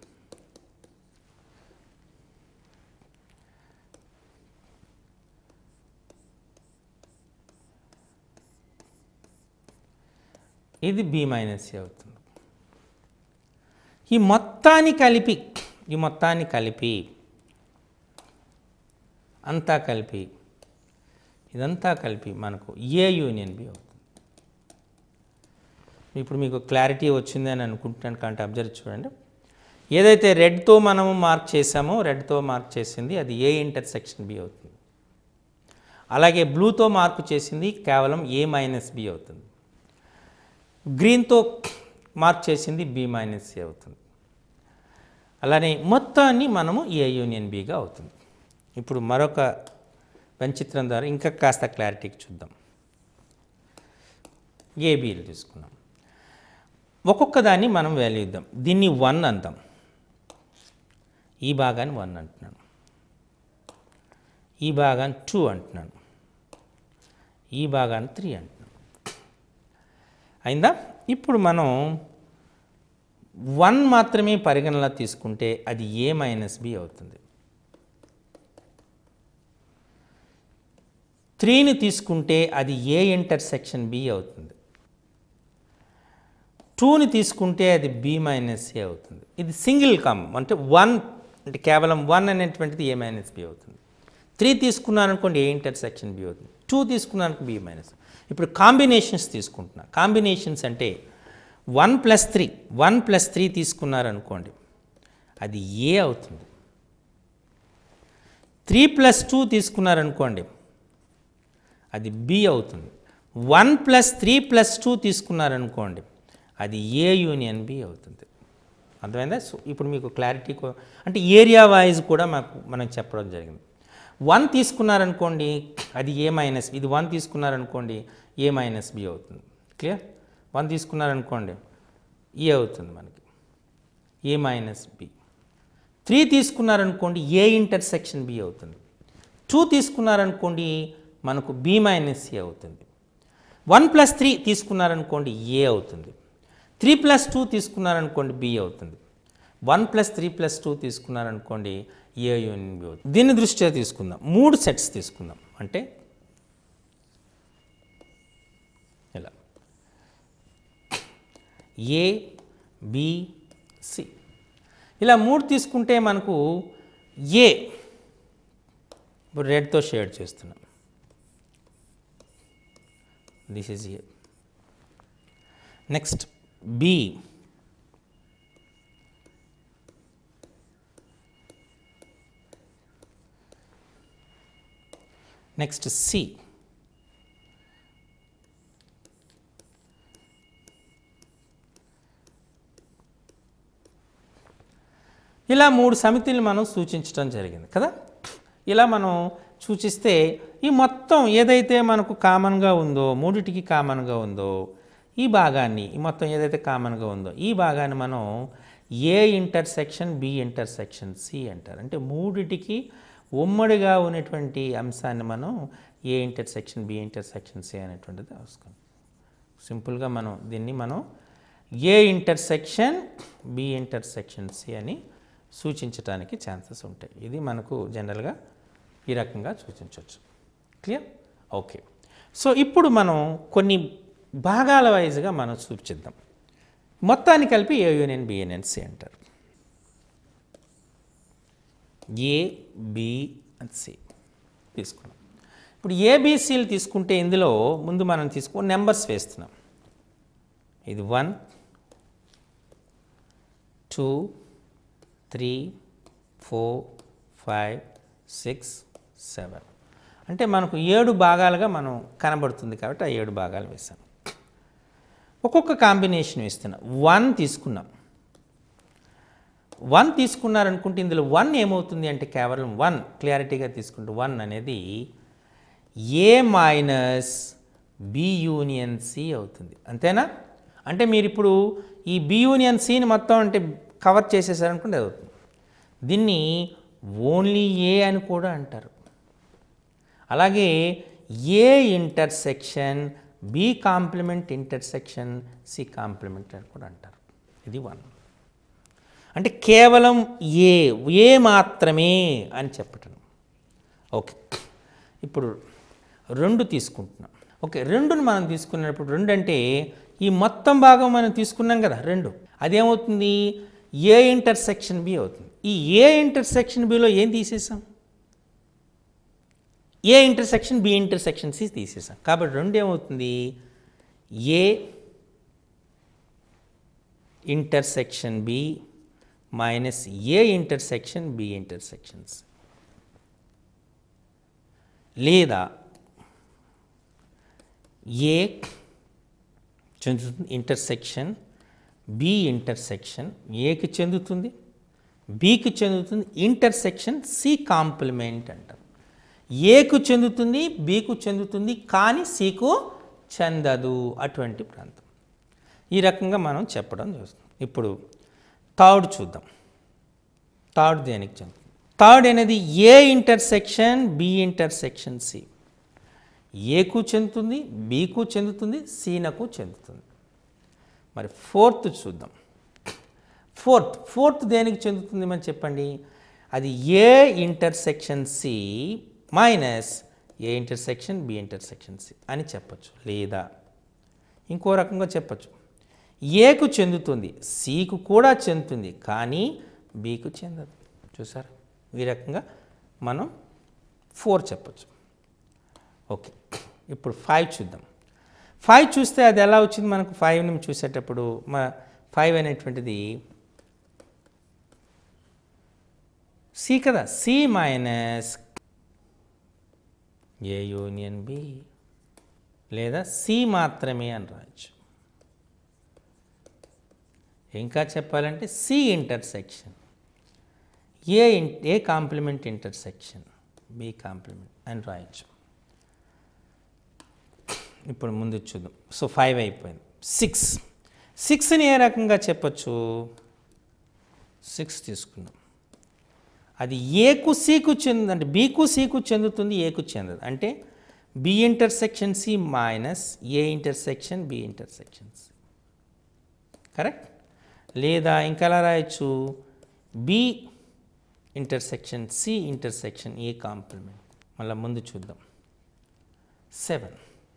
ఇది బి మైనస్ ఏ అవుతుంది ఈ మొత్తాన్ని కలిపి ఈ మొత్తాన్ని కలిపి అంతా కలిపి ఇదంతా కలిపి మనకు ఏ యూనియన్ బి అవుతుంది ఇప్పుడు మీకు క్లారిటీ వచ్చింది అని అనుకుంటున్నాను కాబట్టి అబ్జర్వ్ చూడండి ఏదైతే రెడ్తో మనము మార్క్ చేసామో రెడ్తో మార్క్ చేసింది అది ఏ ఇంటర్సెక్షన్ బి అవుతుంది అలాగే బ్లూతో మార్క్ చేసింది కేవలం ఏ మైనస్ బి అవుతుంది గ్రీన్తో మార్క్ చేసింది బి మైనస్ ఏ అవుతుంది అలానే మొత్తాన్ని మనము ఏ యూనియన్ బిగా అవుతుంది ఇప్పుడు మరొక చిత్రం ద్వారా ఇంకా కాస్త క్లారిటీకి చూద్దాం ఏబీలు తీసుకున్నాం ఒక్కొక్క దాన్ని మనం వాల్యూ ఇద్దాం దీన్ని వన్ అందాం ఈ భాగాన్ని వన్ అంటున్నాను ఈ భాగాన్ని టూ అంటున్నాను ఈ భాగాన్ని త్రీ అంటున్నాను అయిందా ఇప్పుడు మనం వన్ మాత్రమే పరిగణలో తీసుకుంటే అది ఏ మైనస్ బి అవుతుంది త్రీని తీసుకుంటే అది ఏ ఇంటర్సెక్షన్ బి అవుతుంది టూని తీసుకుంటే అది బి మైనస్ ఏ అవుతుంది ఇది సింగిల్ కమ్ అంటే వన్ అంటే కేవలం వన్ అనేటువంటిది ఏ మైనస్ బి అవుతుంది త్రీ తీసుకున్నాను అనుకోండి ఏ ఇంటర్సెక్షన్ బి అవుతుంది టూ తీసుకున్నాను బి మైనస్ ఇప్పుడు కాంబినేషన్స్ తీసుకుంటున్నా కాంబినేషన్స్ అంటే one plus three one plus three తీసుకున్నారనుకోండి అది ఏ అవుతుంది త్రీ ప్లస్ టూ తీసుకున్నారనుకోండి అది బి అవుతుంది one plus three plus two తీసుకున్నారనుకోండి అది ఏ యూనియన్ బి అవుతుంది అర్థమైందా సో ఇప్పుడు మీకు క్లారిటీ కో- అంటే ఏరియా వైజ్ కూడా మాకు మనం చెప్పడం జరిగింది వన్ తీసుకున్నారనుకోండి అది ఏ మైనస్ ఇది వన్ తీసుకున్నారనుకోండి ఏ మైనస్ బి అవుతుంది క్లియర్ వన్ తీసుకున్నారనుకోండి ఏ అవుతుంది మనకి ఏ మైనస్ బి త్రీ తీసుకున్నారనుకోండి ఏ ఇంటర్సెక్షన్ బి అవుతుంది టూ తీసుకున్నారనుకోండి మనకు బి మైనస్ ఏ అవుతుంది వన్ ప్లస్ త్రీ తీసుకున్నారనుకోండి ఏ అవుతుంది త్రీ ప్లస్ టూ తీసుకున్నారనుకోండి బి అవుతుంది one plus three plus two తీసుకున్నారనుకోండి ఏ యూనియన్ బి అవుతుంది దీన్ని దృష్ట్యా తీసుకుందాం మూడు సెట్స్ తీసుకుందాం అంటే ఇలా ఏ బి సి ఇలా మూడు తీసుకుంటే మనకు ఏ ఇప్పుడు రెడ్తో షేడ్ చేస్తున్నాం this is A next B next C ఇలా మూడు సమితిని మనం సూచించడం జరిగింది కదా ఇలా మనం సూచిస్తే ఈ మొత్తం ఏదైతే మనకు కామన్గా ఉందో మూడిటికి కామన్గా ఉందో ఈ భాగాన్ని ఈ మొత్తం ఏదైతే కామన్గా ఉందో ఈ భాగాన్ని మనం A intersection B intersection C అంటారు అంటే మూడిటికి ఉమ్మడిగా ఉన్నటువంటి అంశాన్ని మనం A intersection B intersection C అనేటువంటిది రాసుకుంటాం సింపుల్గా మనం దీన్ని మనం A intersection B intersection C అని సూచించడానికి ఛాన్సెస్ ఉంటాయి ఇది మనకు జనరల్గా ఈ రకంగా సూచించవచ్చు క్లియర్ ఓకే సో ఇప్పుడు మనం కొన్ని భాగాల వైజ్గా మనం సూచిద్దాం మొత్తాన్ని కలిపి A union B union C అంటారు ఏ బి అండ్ సి తీసుకున్నాం ఇప్పుడు ఏబిసిలు తీసుకుంటే ఇందులో ముందు మనం తీసుకో నెంబర్స్ వేస్తున్నాం ఇది one two three four five six seven అంటే మనకు ఏడు భాగాలుగా మనం కనబడుతుంది కాబట్టి ఆ ఏడు భాగాలు వేసాను ఒక్కొక్క కాంబినేషన్ వేస్తున్నాం వన్ తీసుకున్నాం వన్ తీసుకున్నారనుకుంటే ఇందులో వన్ ఏమవుతుంది అంటే కేవలం వన్ క్లారిటీగా తీసుకుంటే వన్ అనేది A minus B union C అవుతుంది అంతేనా అంటే మీరు ఇప్పుడు ఈ బి యూనియన్ సిని మొత్తం అంటే కవర్ చేసేసారనుకుంటే అది అవుతుంది దీన్ని ఓన్లీ ఏ అని కూడా అంటారు అలాగే A intersection B complement intersection C complement అని కూడా అంటారు ఇది వన్ అంటే కేవలం ఏ ఏ మాత్రమే అని చెప్పటం ఓకే ఇప్పుడు రెండు తీసుకుంటున్నాం ఓకే రెండును మనం తీసుకున్నప్పుడు రెండు అంటే ఈ మొత్తం భాగం మనం తీసుకున్నాం కదా రెండు అదేమవుతుంది ఏ ఇంటర్సెక్షన్ బి అవుతుంది ఈ ఏ ఇంటర్సెక్షన్ బిలో ఏం తీసేసాం A intersection B intersection C తీసేసాం కాబట్టి రెండు ఏమవుతుంది A intersection B minus A intersection B intersections లేదా ఏ చెందుతుంది ఇంటర్సెక్షన్ బి ఇంటర్సెక్షన్ ఏకి చెందుతుంది బికి చెందుతుంది ఇంటర్సెక్షన్ సి కాంప్లిమెంట్ అంటారు ఏకు చెందుతుంది బికు చెందుతుంది కానీ సికు చెందదు అటువంటి ప్రాంతం ఈ రకంగా మనం చెప్పడం చూస్తాం ఇప్పుడు థర్డ్ చూద్దాం థర్డ్ దేనికి చెందుతుంది థర్డ్ అనేది A intersection B intersection C ఏకు చెందుతుంది బికు చెందుతుంది సీనకు చెందుతుంది మరి ఫోర్త్ చూద్దాం ఫోర్త్ ఫోర్త్ దేనికి చెందుతుంది మనం చెప్పండి అది A intersection C minus A intersection B intersection C అని చెప్పచ్చు లేదా ఇంకో రకంగా చెప్పచ్చు ఏకు చెందుతుంది సికు కూడా చెందుతుంది కానీ బికు చెందదు చూసారా ఈ రకంగా మనం ఫోర్ చెప్పచ్చు ఓకే ఇప్పుడు ఫైవ్ చూద్దాం ఫైవ్ చూస్తే అది ఎలా వచ్చింది మనకు ఫైవ్ని చూసేటప్పుడు మా ఫైవ్ అనేటువంటిది సి కదా C minus A union B లేదా సి మాత్రమే అని రాయొచ్చు ఇంకా చెప్పాలంటే C intersection A in A complement intersection B complement అని రాయొచ్చు ఇప్పుడు ముందు చూద్దాం సో ఫైవ్ అయిపోయింది సిక్స్ సిక్స్ని ఏ రకంగా చెప్పచ్చు సిక్స్ తీసుకున్నాం అది ఏకు సీకు చెంది అంటే బీకు సీకు చెందుతుంది ఏకు చెందదు అంటే B intersection C minus A intersection B intersection C correct లేదా ఇంకా ఎలా రాయొచ్చు B intersection C intersection A complement మళ్ళీ ముందు చూద్దాం సెవెన్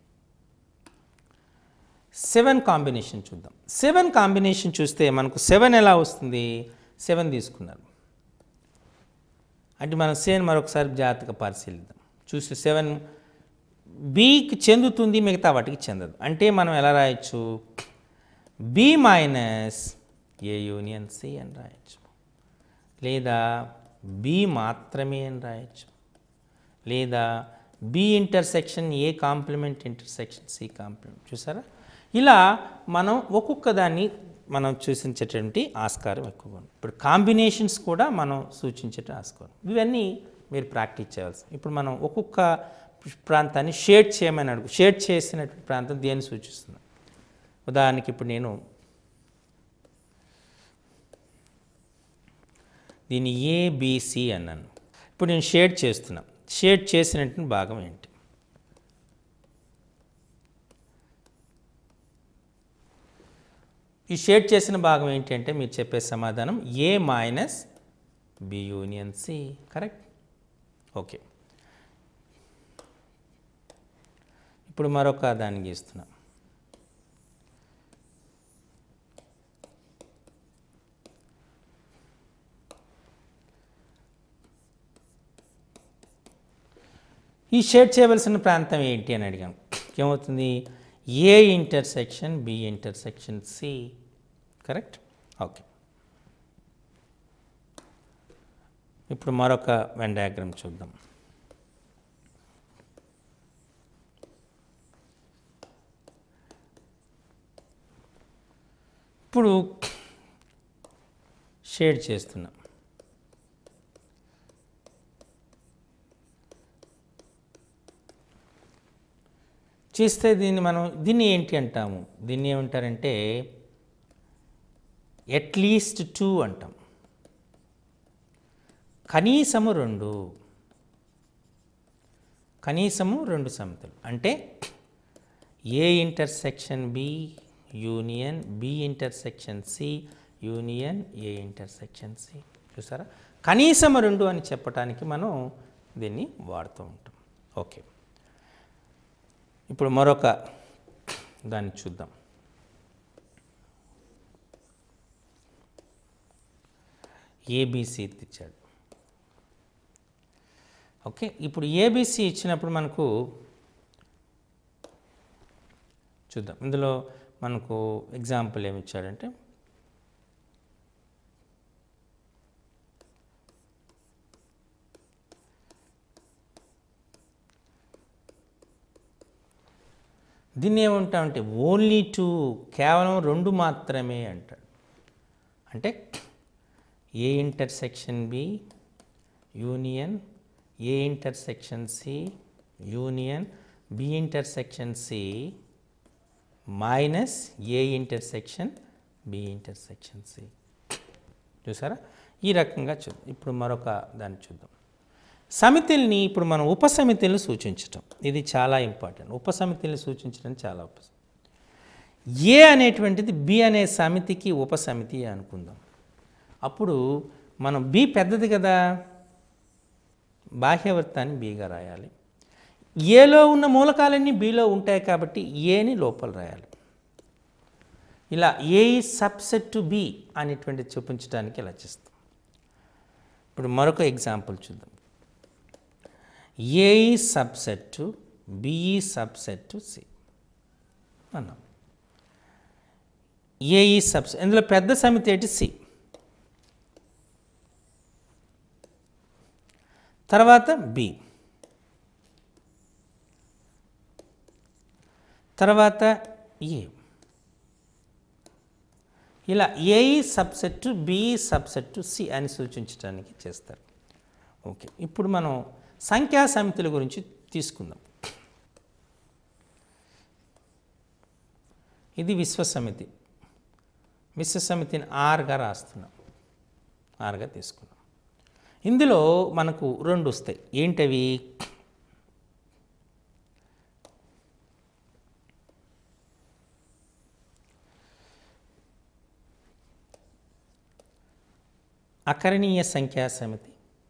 సెవెన్ కాంబినేషన్ చూద్దాం సెవెన్ కాంబినేషన్ చూస్తే మనకు సెవెన్ ఎలా వస్తుంది సెవెన్ తీసుకున్నారు అంటే మనం సెవెన్ మరొకసారి జాగ్రత్తగా పరిశీలిద్దాం చూస్తే సెవెన్ బికి చెందుతుంది మిగతా వాటికి చెందదు అంటే మనం ఎలా రాయొచ్చు B minus A union C అని రాయొచ్చు లేదా బి మాత్రమే అని రాయొచ్చు లేదా B intersection A complement intersection C complement చూసారా ఇలా మనం ఒక్కొక్క దాన్ని మనం సూచించేటువంటి ఆస్కారం ఎక్కువగా ఉంది ఇప్పుడు కాంబినేషన్స్ కూడా మనం సూచించేట ఆస్కారం ఇవన్నీ మీరు ప్రాక్టీస్ చేయాల్సి ఇప్పుడు మనం ఒక్కొక్క ప్రాంతాన్ని షేడ్ చేయమని అడుగు షేడ్ చేసినటువంటి ప్రాంతం దేన్ని సూచిస్తుంది ఉదాహరణకి ఇప్పుడు నేను దీన్ని ఏబిసి అన్నాను ఇప్పుడు నేను షేడ్ చేస్తున్నా షేడ్ చేసినటువంటి భాగం ఏంటి ఈ షేడ్ చేసిన భాగం ఏంటి అంటే మీరు చెప్పే సమాధానం A minus B union C correct okay ఇప్పుడు మరొక దాన్ని గీస్తున్నాం ఈ షేడ్ చేయవలసిన ప్రాంతం ఏంటి అని అడిగాను ఏమవుతుంది A intersection B intersection C correct okay ఇప్పుడు మరొక వెన్ డయాగ్రామ్ చూద్దాం ఇప్పుడు షేడ్ చేస్తున్నాం చేస్తే దీన్ని మనం దీన్ని ఏంటి అంటాము దీన్ని ఏమంటారంటే అట్లీస్ట్ టూ అంటాం కనీసము రెండు కనీసము రెండు సమతలు అంటే A intersection B union B intersection C union A intersection C చూసారా కనీసము రెండు అని చెప్పడానికి మనం దీన్ని వాడుతూ ఉంటాం ఓకే ఇప్పుడు మరొక దాన్ని చూద్దాం ఏబిసి ఇచ్చాడు ఓకే ఇప్పుడు ఏబిసి ఇచ్చినప్పుడు మనకు చూద్దాం ఇందులో మనకు ఎగ్జాంపుల్ ఏమి ఇచ్చాడంటే దీన్ని ఏమంటామంటే ఓన్లీ టూ కేవలం రెండు మాత్రమే అంటాడు అంటే A intersection B union A intersection C union B intersection C minus A intersection B intersection C చూసారా ఈ రకంగా చూద్దాం ఇప్పుడు మరొక దాన్ని చూద్దాం సమితిల్ని ఇప్పుడు మనం ఉపసమితిని సూచించటం ఇది చాలా ఇంపార్టెంట్ ఉపసమితిని సూచించడం చాలా ఉప ఏ అనేటువంటిది బి అనే సమితికి ఉపసమితి అనుకుందాం అప్పుడు మనం బి పెద్దది కదా బాహ్యవృత్తాన్ని బీగా రాయాలి ఏలో ఉన్న మూలకాలన్నీ బిలో ఉంటాయి కాబట్టి ఏని లోపల రాయాలి ఇలా ఏ సబ్సెట్ టు బి అనేటువంటిది చూపించడానికి ఇలా చేస్తాం ఇప్పుడు మరొక ఎగ్జాంపుల్ చూద్దాం A subset to B is subset to C అన్నాం ఏఈ సబ్సెట్ ఇందులో పెద్ద సమితి ఏంటి సి తర్వాత బి తర్వాత ఏ ఇలా A is subset to B is subset to C అని సూచించడానికి చేస్తారు ఓకే ఇప్పుడు మనం సంఖ్యా సమితుల గురించి తీసుకుందాం ఇది విశ్వసమితి విశ్వసమితిని ఆర్గా రాస్తున్నాం ఆర్గా తీసుకున్నాం ఇందులో మనకు రెండు వస్తాయి ఏంటవి అకరణీయ సంఖ్యా సమితి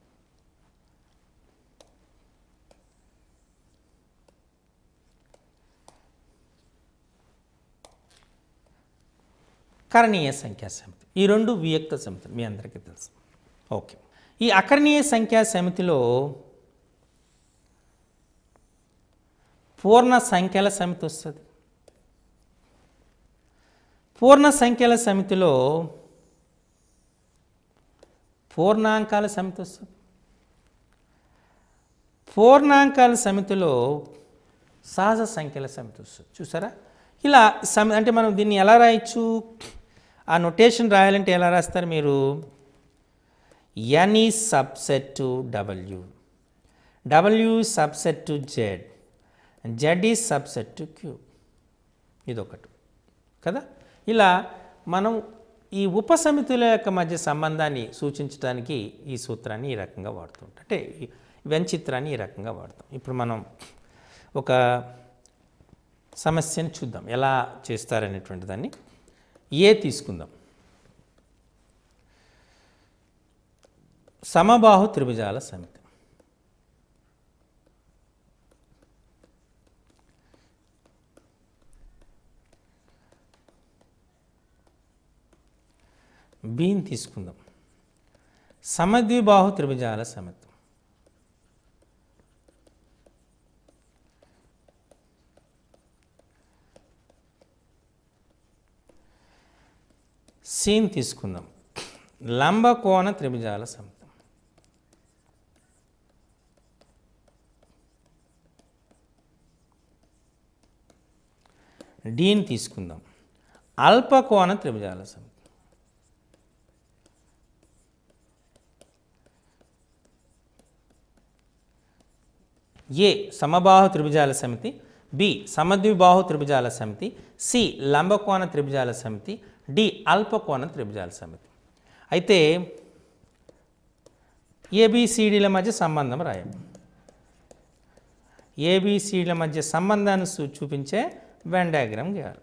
కరణీయ సంఖ్యా సమితి ఈ రెండు వియక్త సమితులు మీ అందరికీ తెలుసు ఓకే ఈ అకరణీయ సంఖ్యా సమితిలో పూర్ణ సంఖ్యల సమితి వస్తుంది పూర్ణ సంఖ్యల సమితిలో పూర్ణాంకాల సమితి వస్తుంది పూర్ణాంకాల సమితిలో సహజ సంఖ్యల సమితి వస్తుంది చూసారా ఇలా సమి అంటే మనం దీన్ని ఎలా రాయొచ్చు ఆ నొటేషన్ రాయాలంటే ఎలా రాస్తారు మీరు N is subset to W W subset to Z Z is subset to Q ఇదొకటి కదా ఇలా మనం ఈ ఉపసమితుల యొక్క మధ్య సంబంధాన్ని సూచించడానికి ఈ సూత్రాన్ని ఈ రకంగా వాడుతుంటాం అంటే ఈ వెంచిత్రాన్ని ఈ రకంగా వాడతాం ఇప్పుడు మనం ఒక సమస్యను చూద్దాం ఎలా చేస్తారనేటువంటి దాన్ని ఏ తీసుకుందాం సమబాహు త్రిభుజాల సమితి బీని తీసుకుందాం సమద్విబాహు త్రిభుజాల సమితి సీన్ తీసుకుందాం లంబకోణ త్రిభుజాల సమితి డీని తీసుకుందాం అల్పకోణ త్రిభుజాల సమితి ఏ సమబాహు త్రిభుజాల సమితి బి సమద్విబాహు త్రిభుజాల సమితి సి లంబకోణ త్రిభుజాల సమితి డి అల్పకోణ త్రిభుజాల సమితి అయితే ఏబిసిడిల మధ్య సంబంధం రాయం ఏబిసిడిల మధ్య సంబంధాన్ని సూ- చూపించే వెన్ డయాగ్రామ్ గీయాలి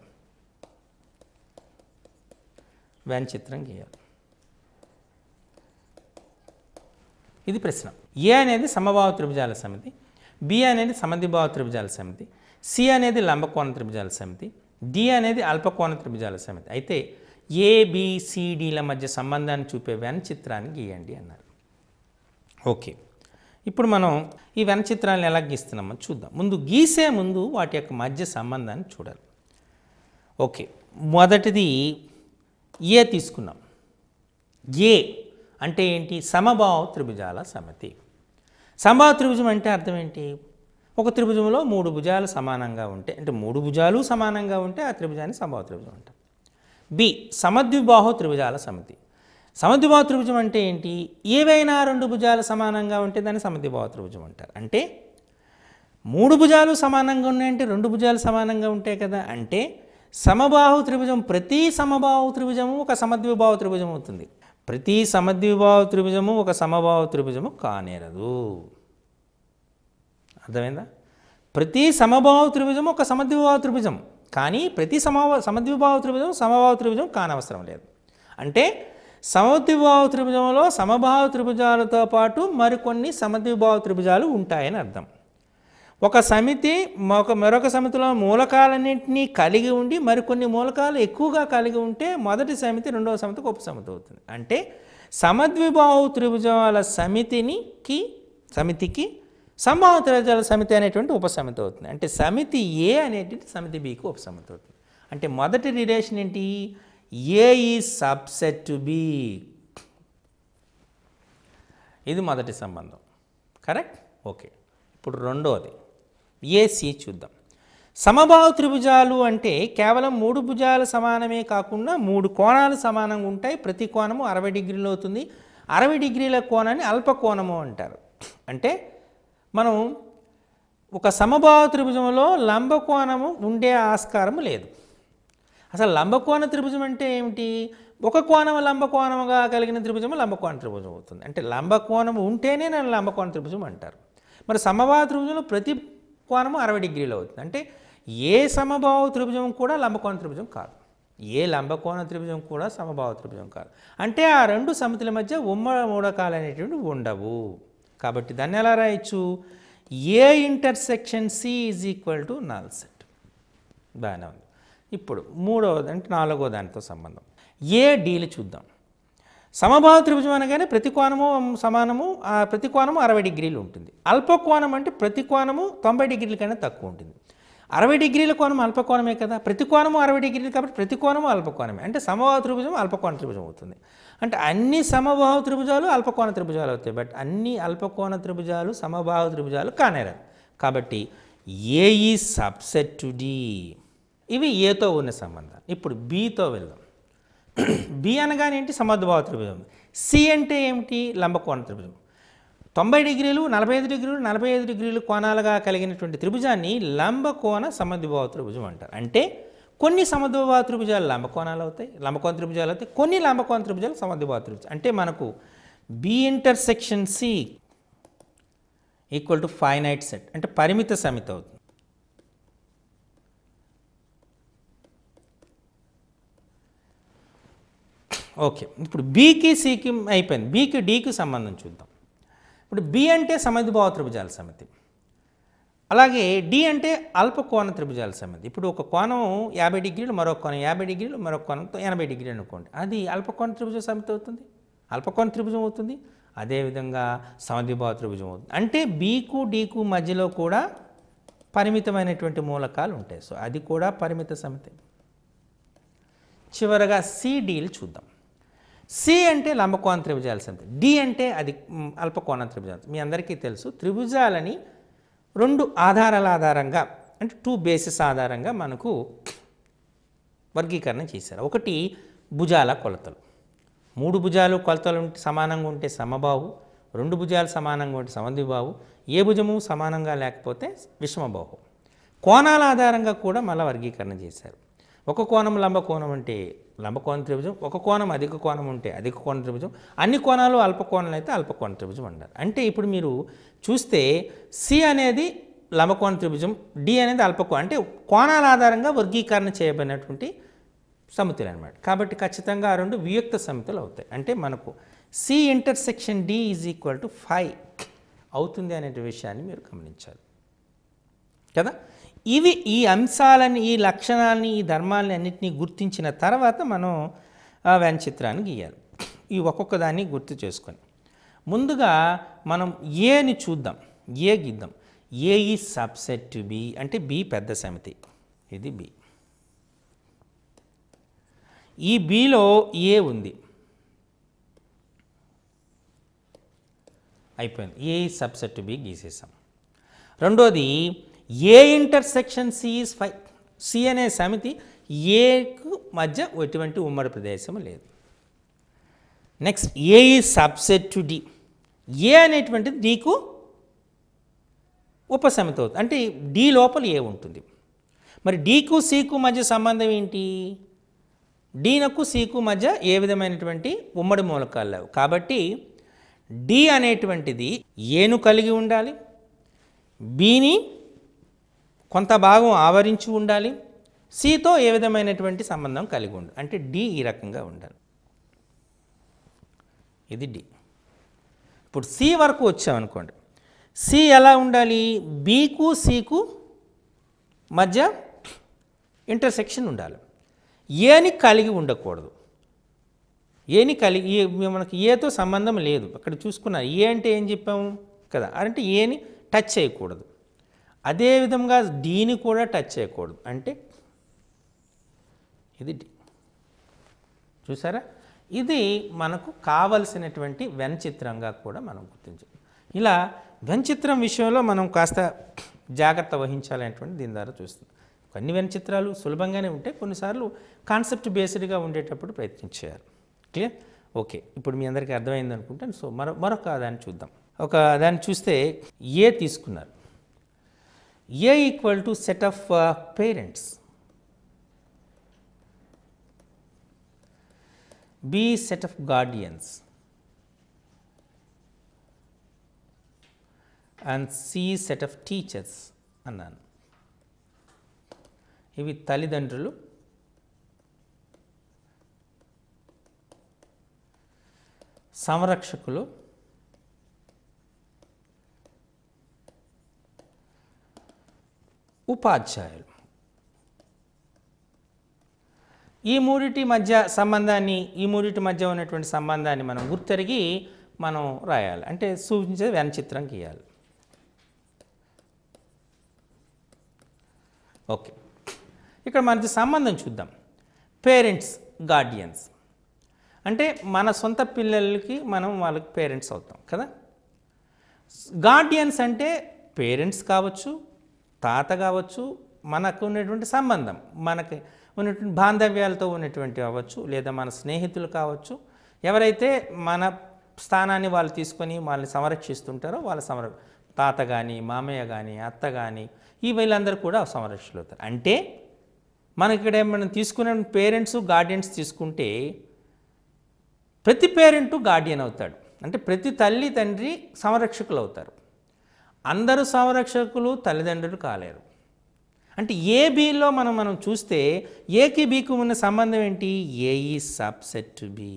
వెన్ చిత్రం గీయాలి ఇది ప్రశ్న ఏ అనేది సమభావ త్రిభుజాల సమితి బి అనేది సమద్విభావ త్రిభుజాల సమితి సి అనేది లంబకోణ త్రిభుజాల సమితి డి అనేది అల్పకోణ త్రిభుజాల సమితి అయితే ఏబిసిడిల మధ్య సంబంధాన్ని చూపే వెన్ చిత్రాన్ని గీయండి అన్నారు ఓకే ఇప్పుడు మనం ఈ వెన చిత్రాలను ఎలా గీస్తున్నామో చూద్దాం ముందు గీసే ముందు వాటి యొక్క మధ్య సంబంధాన్ని చూడాలి ఓకే మొదటిది ఏ తీసుకున్నాం ఏ అంటే ఏంటి సమభావ త్రిభుజాల సమితి సమభావ త్రిభుజం అంటే అర్థం ఏంటి ఒక త్రిభుజంలో మూడు భుజాలు సమానంగా ఉంటే అంటే మూడు భుజాలు సమానంగా ఉంటే ఆ త్రిభుజాన్ని సమభావ త్రిభుజం అంటాం బి సమద్విబాహు త్రిభుజాల సమితి సమద్విబాహు త్రిభుజం అంటే ఏంటి ఏవైనా రెండు భుజాలు సమానంగా ఉంటే దాన్ని సమద్విబాహు త్రిభుజం అంటారు అంటే మూడు భుజాలు సమానంగా ఉన్నాయంటే రెండు భుజాలు సమానంగా ఉంటాయి కదా అంటే సమబాహు త్రిభుజం ప్రతి సమబాహు త్రిభుజము ఒక సమద్విబాహు త్రిభుజం అవుతుంది ప్రతి సమద్విబాహు త్రిభుజము ఒక సమబాహు త్రిభుజము కానేరదు అర్థమైందా ప్రతి సమబాహు త్రిభుజం ఒక సమద్విబాహు త్రిభుజం కానీ ప్రతి సమవ సమద్విబాహు త్రిభుజం సమబాహు త్రిభుజం కానవసరం లేదు అంటే సమద్విబాహు త్రిభుజంలో సమబాహు త్రిభుజాలతో పాటు మరికొన్ని సమద్విబాహు త్రిభుజాలు ఉంటాయని అర్థం ఒక సమితి ఒక మరొక సమితిలో మూలకాలన్నింటినీ కలిగి ఉండి మరికొన్ని మూలకాలు ఎక్కువగా కలిగి ఉంటే మొదటి సమితి రెండవ సమితికి ఉపసమితి అవుతుంది అంటే సమద్విబాహు త్రిభుజాల సమితినికి సమితికి సంభావ త్రిభుజాల సమితి అనేటువంటి ఉపసమితి అవుతుంది అంటే సమితి ఏ అనేటువంటి సమితి బికి ఉపసమితి అవుతుంది అంటే మొదటి రిలేషన్ ఏంటి ఏ ఈ సబ్సెట్ టు బి ఇది మొదటి సంబంధం కరెక్ట్ ఓకే ఇప్పుడు రెండోది ఏసి చూద్దాం సమబాహు త్రిభుజాలు అంటే కేవలం మూడు భుజాలు సమానమే కాకుండా మూడు కోణాలు సమానంగా ఉంటాయి ప్రతి కోణము అరవై డిగ్రీలు అవుతుంది అరవై డిగ్రీల కోణాన్ని అల్పకోణము అంటారు అంటే మనం ఒక సమబాహు త్రిభుజంలో లంబకోణము ఉండే ఆస్కారం లేదు అసలు లంబకోణ త్రిభుజం అంటే ఏమిటి ఒక కోణం లంబకోణముగా కలిగిన త్రిభుజము లంబకోణ త్రిభుజం అవుతుంది అంటే లంబకోణం ఉంటేనే నన్ను లంబకోణ త్రిభుజం అంటారు మరి సమబాహు త్రిభుజంలో ప్రతి కోణము అరవై డిగ్రీలు అవుతుంది అంటే ఏ సమబాహు త్రిభుజం కూడా లంబకోణ త్రిభుజం కాదు ఏ లంబకోణ త్రిభుజం కూడా సమబాహు త్రిభుజం కాదు అంటే ఆ రెండు సమితుల మధ్య ఉమ్మ మూడకాలు అనేటువంటివి ఉండవు కాబట్టి దాన్ని ఎలా రాయొచ్చు A intersection C is equal to null set బాగానే ఉంది ఇప్పుడు మూడవది అంటే నాలుగో దానితో సంబంధం ఏ డీలు చూద్దాం సమబాహు త్రిభుజం అనగానే ప్రతి కోణము సమానము ఆ ప్రతి కోణము అరవై డిగ్రీలు ఉంటుంది అల్పకోణం అంటే ప్రతి కోణము తొంభై డిగ్రీల కన్నా తక్కువ ఉంటుంది అరవై డిగ్రీల కోణం అల్పకోణమే కదా ప్రతి కోణము అరవై డిగ్రీలు కాబట్టి ప్రతి కోణము అల్పకోణమే అంటే సమబాహు త్రిభుజం అల్పకోణ త్రిభుజం అవుతుంది అంటే అన్ని సమబాహు త్రిభుజాలు అల్పకోణ త్రిభుజాలు అవుతాయి బట్ అన్ని అల్పకోణ త్రిభుజాలు సమబాహు త్రిభుజాలు కానేరాదు కాబట్టి ఏ ఈ సబ్సెట్ టు డి ఇవి ఏతో ఉన్న సంబంధం ఇప్పుడు బీతో వెళ్దాం బి అనగానే ఏంటి సమద్భావ త్రిభుజం సి అంటే ఏమిటి లంబకోణ త్రిభుజం తొంభై డిగ్రీలు నలభై ఐదు డిగ్రీలు నలభై ఐదు డిగ్రీలు కోణాలుగా కలిగినటువంటి త్రిభుజాన్ని లంబకోణ సమద్విభావ త్రిభుజం అంటారు అంటే కొన్ని సమద్విభావ త్రిభుజాలు లంబకోణాలు అవుతాయి లంబకోణ త్రిభుజాలు అవుతాయి కొన్ని లంబకోణ త్రిభుజాలు సమద్విభావ త్రిభుజం అంటే మనకు B intersection C equal to finite set అంటే పరిమిత సమితి అవుతుంది ఓకే ఇప్పుడు బీకి సికి అయిపోయింది బీకి డీకి సంబంధం చూద్దాం ఇప్పుడు బి అంటే సమద్విభావ త్రిభుజాల సమితి అలాగే డి అంటే అల్పకోణ త్రిభుజాల సమితి ఇప్పుడు ఒక కోణం యాభై డిగ్రీలు మరొక కోణం యాభై డిగ్రీలు మరొక కోణంతో ఎనభై డిగ్రీలు అనుకోండి అది అల్పకోణ త్రిభుజ సమితి అవుతుంది అల్పకోణ త్రిభుజం అవుతుంది అదేవిధంగా సమద్విభావ త్రిభుజం అవుతుంది అంటే బీకు డీకు మధ్యలో కూడా పరిమితమైనటువంటి మూలకాలు ఉంటాయి సో అది కూడా పరిమిత సమితి చివరగా సిడీలు చూద్దాం సి అంటే లంబకోణ త్రిభుజాల సమితి డి అంటే అది మ్, అల్పకోణ త్రిభుజాలు మీ అందరికీ తెలుసు త్రిభుజాలని రెండు ఆధారాల ఆధారంగా అంటే టూ బేసిస్ ఆధారంగా మనకు వర్గీకరణ చేశారు ఒకటి భుజాల కొలతలు మూడు భుజాలు కొలతలు ఉంటే సమానంగా ఉంటే సమబాహు రెండు భుజాలు సమానంగా ఉంటే సమద్విబాహు ఏ భుజము సమానంగా లేకపోతే విషమబాహు కోణాల ఆధారంగా కూడా మళ్ళీ వర్గీకరణ చేశారు ఒక కోణం లంబ కోణం అంటే లంబకోణ త్రిభుజం ఒక కోణం అధిక కోణం ఉంటే అధిక కోణ త్రిభుజం అన్ని కోణాలు అల్ప కోణాలు అయితే అల్పకోణ త్రిభుజం అంటారు అంటే ఇప్పుడు మీరు చూస్తే సి అనేది లంబకోణ త్రిభుజం డి అనేది అల్పకోణ అంటే కోణాల ఆధారంగా వర్గీకరణ చేయబడినటువంటి సమితులు అనమాట కాబట్టి ఖచ్చితంగా ఆ రెండు వియుక్త సమితులు అవుతాయి అంటే మనకు C intersection D is equal to five అవుతుంది అనే విషయాన్ని మీరు గమనించాలి కదా ఇవి ఈ అంశాలని ఈ లక్షణాలని ఈ ధర్మాలని అన్నింటినీ గుర్తించిన తర్వాత మనం ఆ వ్యాన్ గీయాలి ఈ ఒక్కొక్క దాన్ని గుర్తు చేసుకొని ముందుగా మనం ఏని చూద్దాం ఏ గీద్దాం A is subset to B అంటే బి పెద్ద సమితి ఇది బి ఈ బిలో ఏ ఉంది అయిపోయింది ఏ సబ్సెట్ టు బి గీసేసాం రెండోది A intersection C is five C అనే సమితి ఏకు మధ్య ఎటువంటి ఉమ్మడి ప్రదేశం లేదు next A is subset to D A అనేటువంటిది డీకు ఉపసమితి అవుతుంది అంటే డి లోపల ఏ ఉంటుంది మరి డీకు సికు మధ్య సంబంధం ఏంటి డీనకు సికు మధ్య ఏ విధమైనటువంటి ఉమ్మడి మూలకాలు లేవు కాబట్టి డి అనేటువంటిది ఏను కలిగి ఉండాలి బీని కొంత భాగం ఆవరించి ఉండాలి సితో ఏ విధమైనటువంటి సంబంధం కలిగి ఉండాలి అంటే డి ఈ రకంగా ఉండాలి ఇది డి ఇప్పుడు సి వరకు వచ్చామనుకోండి సి ఎలా ఉండాలి బీకు సికు మధ్య ఇంటర్సెక్షన్ ఉండాలి ఏని కలిగి ఉండకూడదు ఏని కలిగి ఏ మనకి ఏతో సంబంధం లేదు అక్కడ చూసుకున్నా ఏ అంటే ఏం చెప్పాము కదా అంటే ఏని టచ్ చేయకూడదు అదేవిధంగా డీని కూడా టచ్ చేయకూడదు అంటే ఇది డి చూసారా ఇది మనకు కావలసినటువంటి వెన్చిత్రంగా కూడా మనం గుర్తించాం ఇలా వెన్చిత్రం విషయంలో మనం కాస్త జాగ్రత్త వహించాలనేటువంటి దీని ద్వారా చూస్తుంది కొన్ని వెన్చిత్రాలు సులభంగానే ఉంటాయి కొన్నిసార్లు కాన్సెప్ట్ బేస్డ్గా ఉండేటప్పుడు ప్రయత్నించారు క్లియర్ ఓకే ఇప్పుడు మీ అందరికీ అర్థమైంది అనుకుంటాను సో మరో మరొక దాన్ని చూద్దాం ఒక దాన్ని చూస్తే ఏ తీసుకున్నారు A equal to set of parents B set of guardians and C set of teachers అన్నాను ఇవి తల్లిదండ్రులు సంరక్షకులు ఉపాధ్యాయులు ఈ మూడిటి మధ్య సంబంధాన్ని ఈ మూడిటి మధ్య ఉన్నటువంటి సంబంధాన్ని మనం గుర్తెరిగి మనం రాయాలి అంటే సూచించే చిత్రం గీయాలి ఓకే ఇక్కడ మనకి సంబంధం చూద్దాం పేరెంట్స్ గార్డియన్స్ అంటే మన సొంత పిల్లలకి మనం వాళ్ళకి పేరెంట్స్ అవుతాం కదా గార్డియన్స్ అంటే పేరెంట్స్ కావచ్చు తాత కావచ్చు మనకు ఉన్నటువంటి సంబంధం మనకి ఉన్నటువంటి బాంధవ్యాలతో ఉన్నటువంటి అవ్వచ్చు లేదా మన స్నేహితులు కావచ్చు ఎవరైతే మన స్థానాన్ని వాళ్ళు తీసుకొని వాళ్ళని సంరక్షిస్తుంటారో వాళ్ళ సంర తాత కానీ మామయ్య కానీ అత్త కానీ ఈ వీళ్ళందరూ కూడా సంరక్షకులు అవుతారు అంటే మనకి ఇక్కడ మనం తీసుకునే పేరెంట్స్ గార్డియన్స్ తీసుకుంటే ప్రతి పేరెంటు గార్డియన్ అవుతాడు అంటే ప్రతి తల్లి తండ్రి సంరక్షకులు అవుతారు అందరూ సంరక్షకులు తల్లిదండ్రులు కాలేరు అంటే ఏ బిలో మనం మనం చూస్తే ఏకి బీకు ఉన్న సంబంధం ఏంటి ఏ is subset to B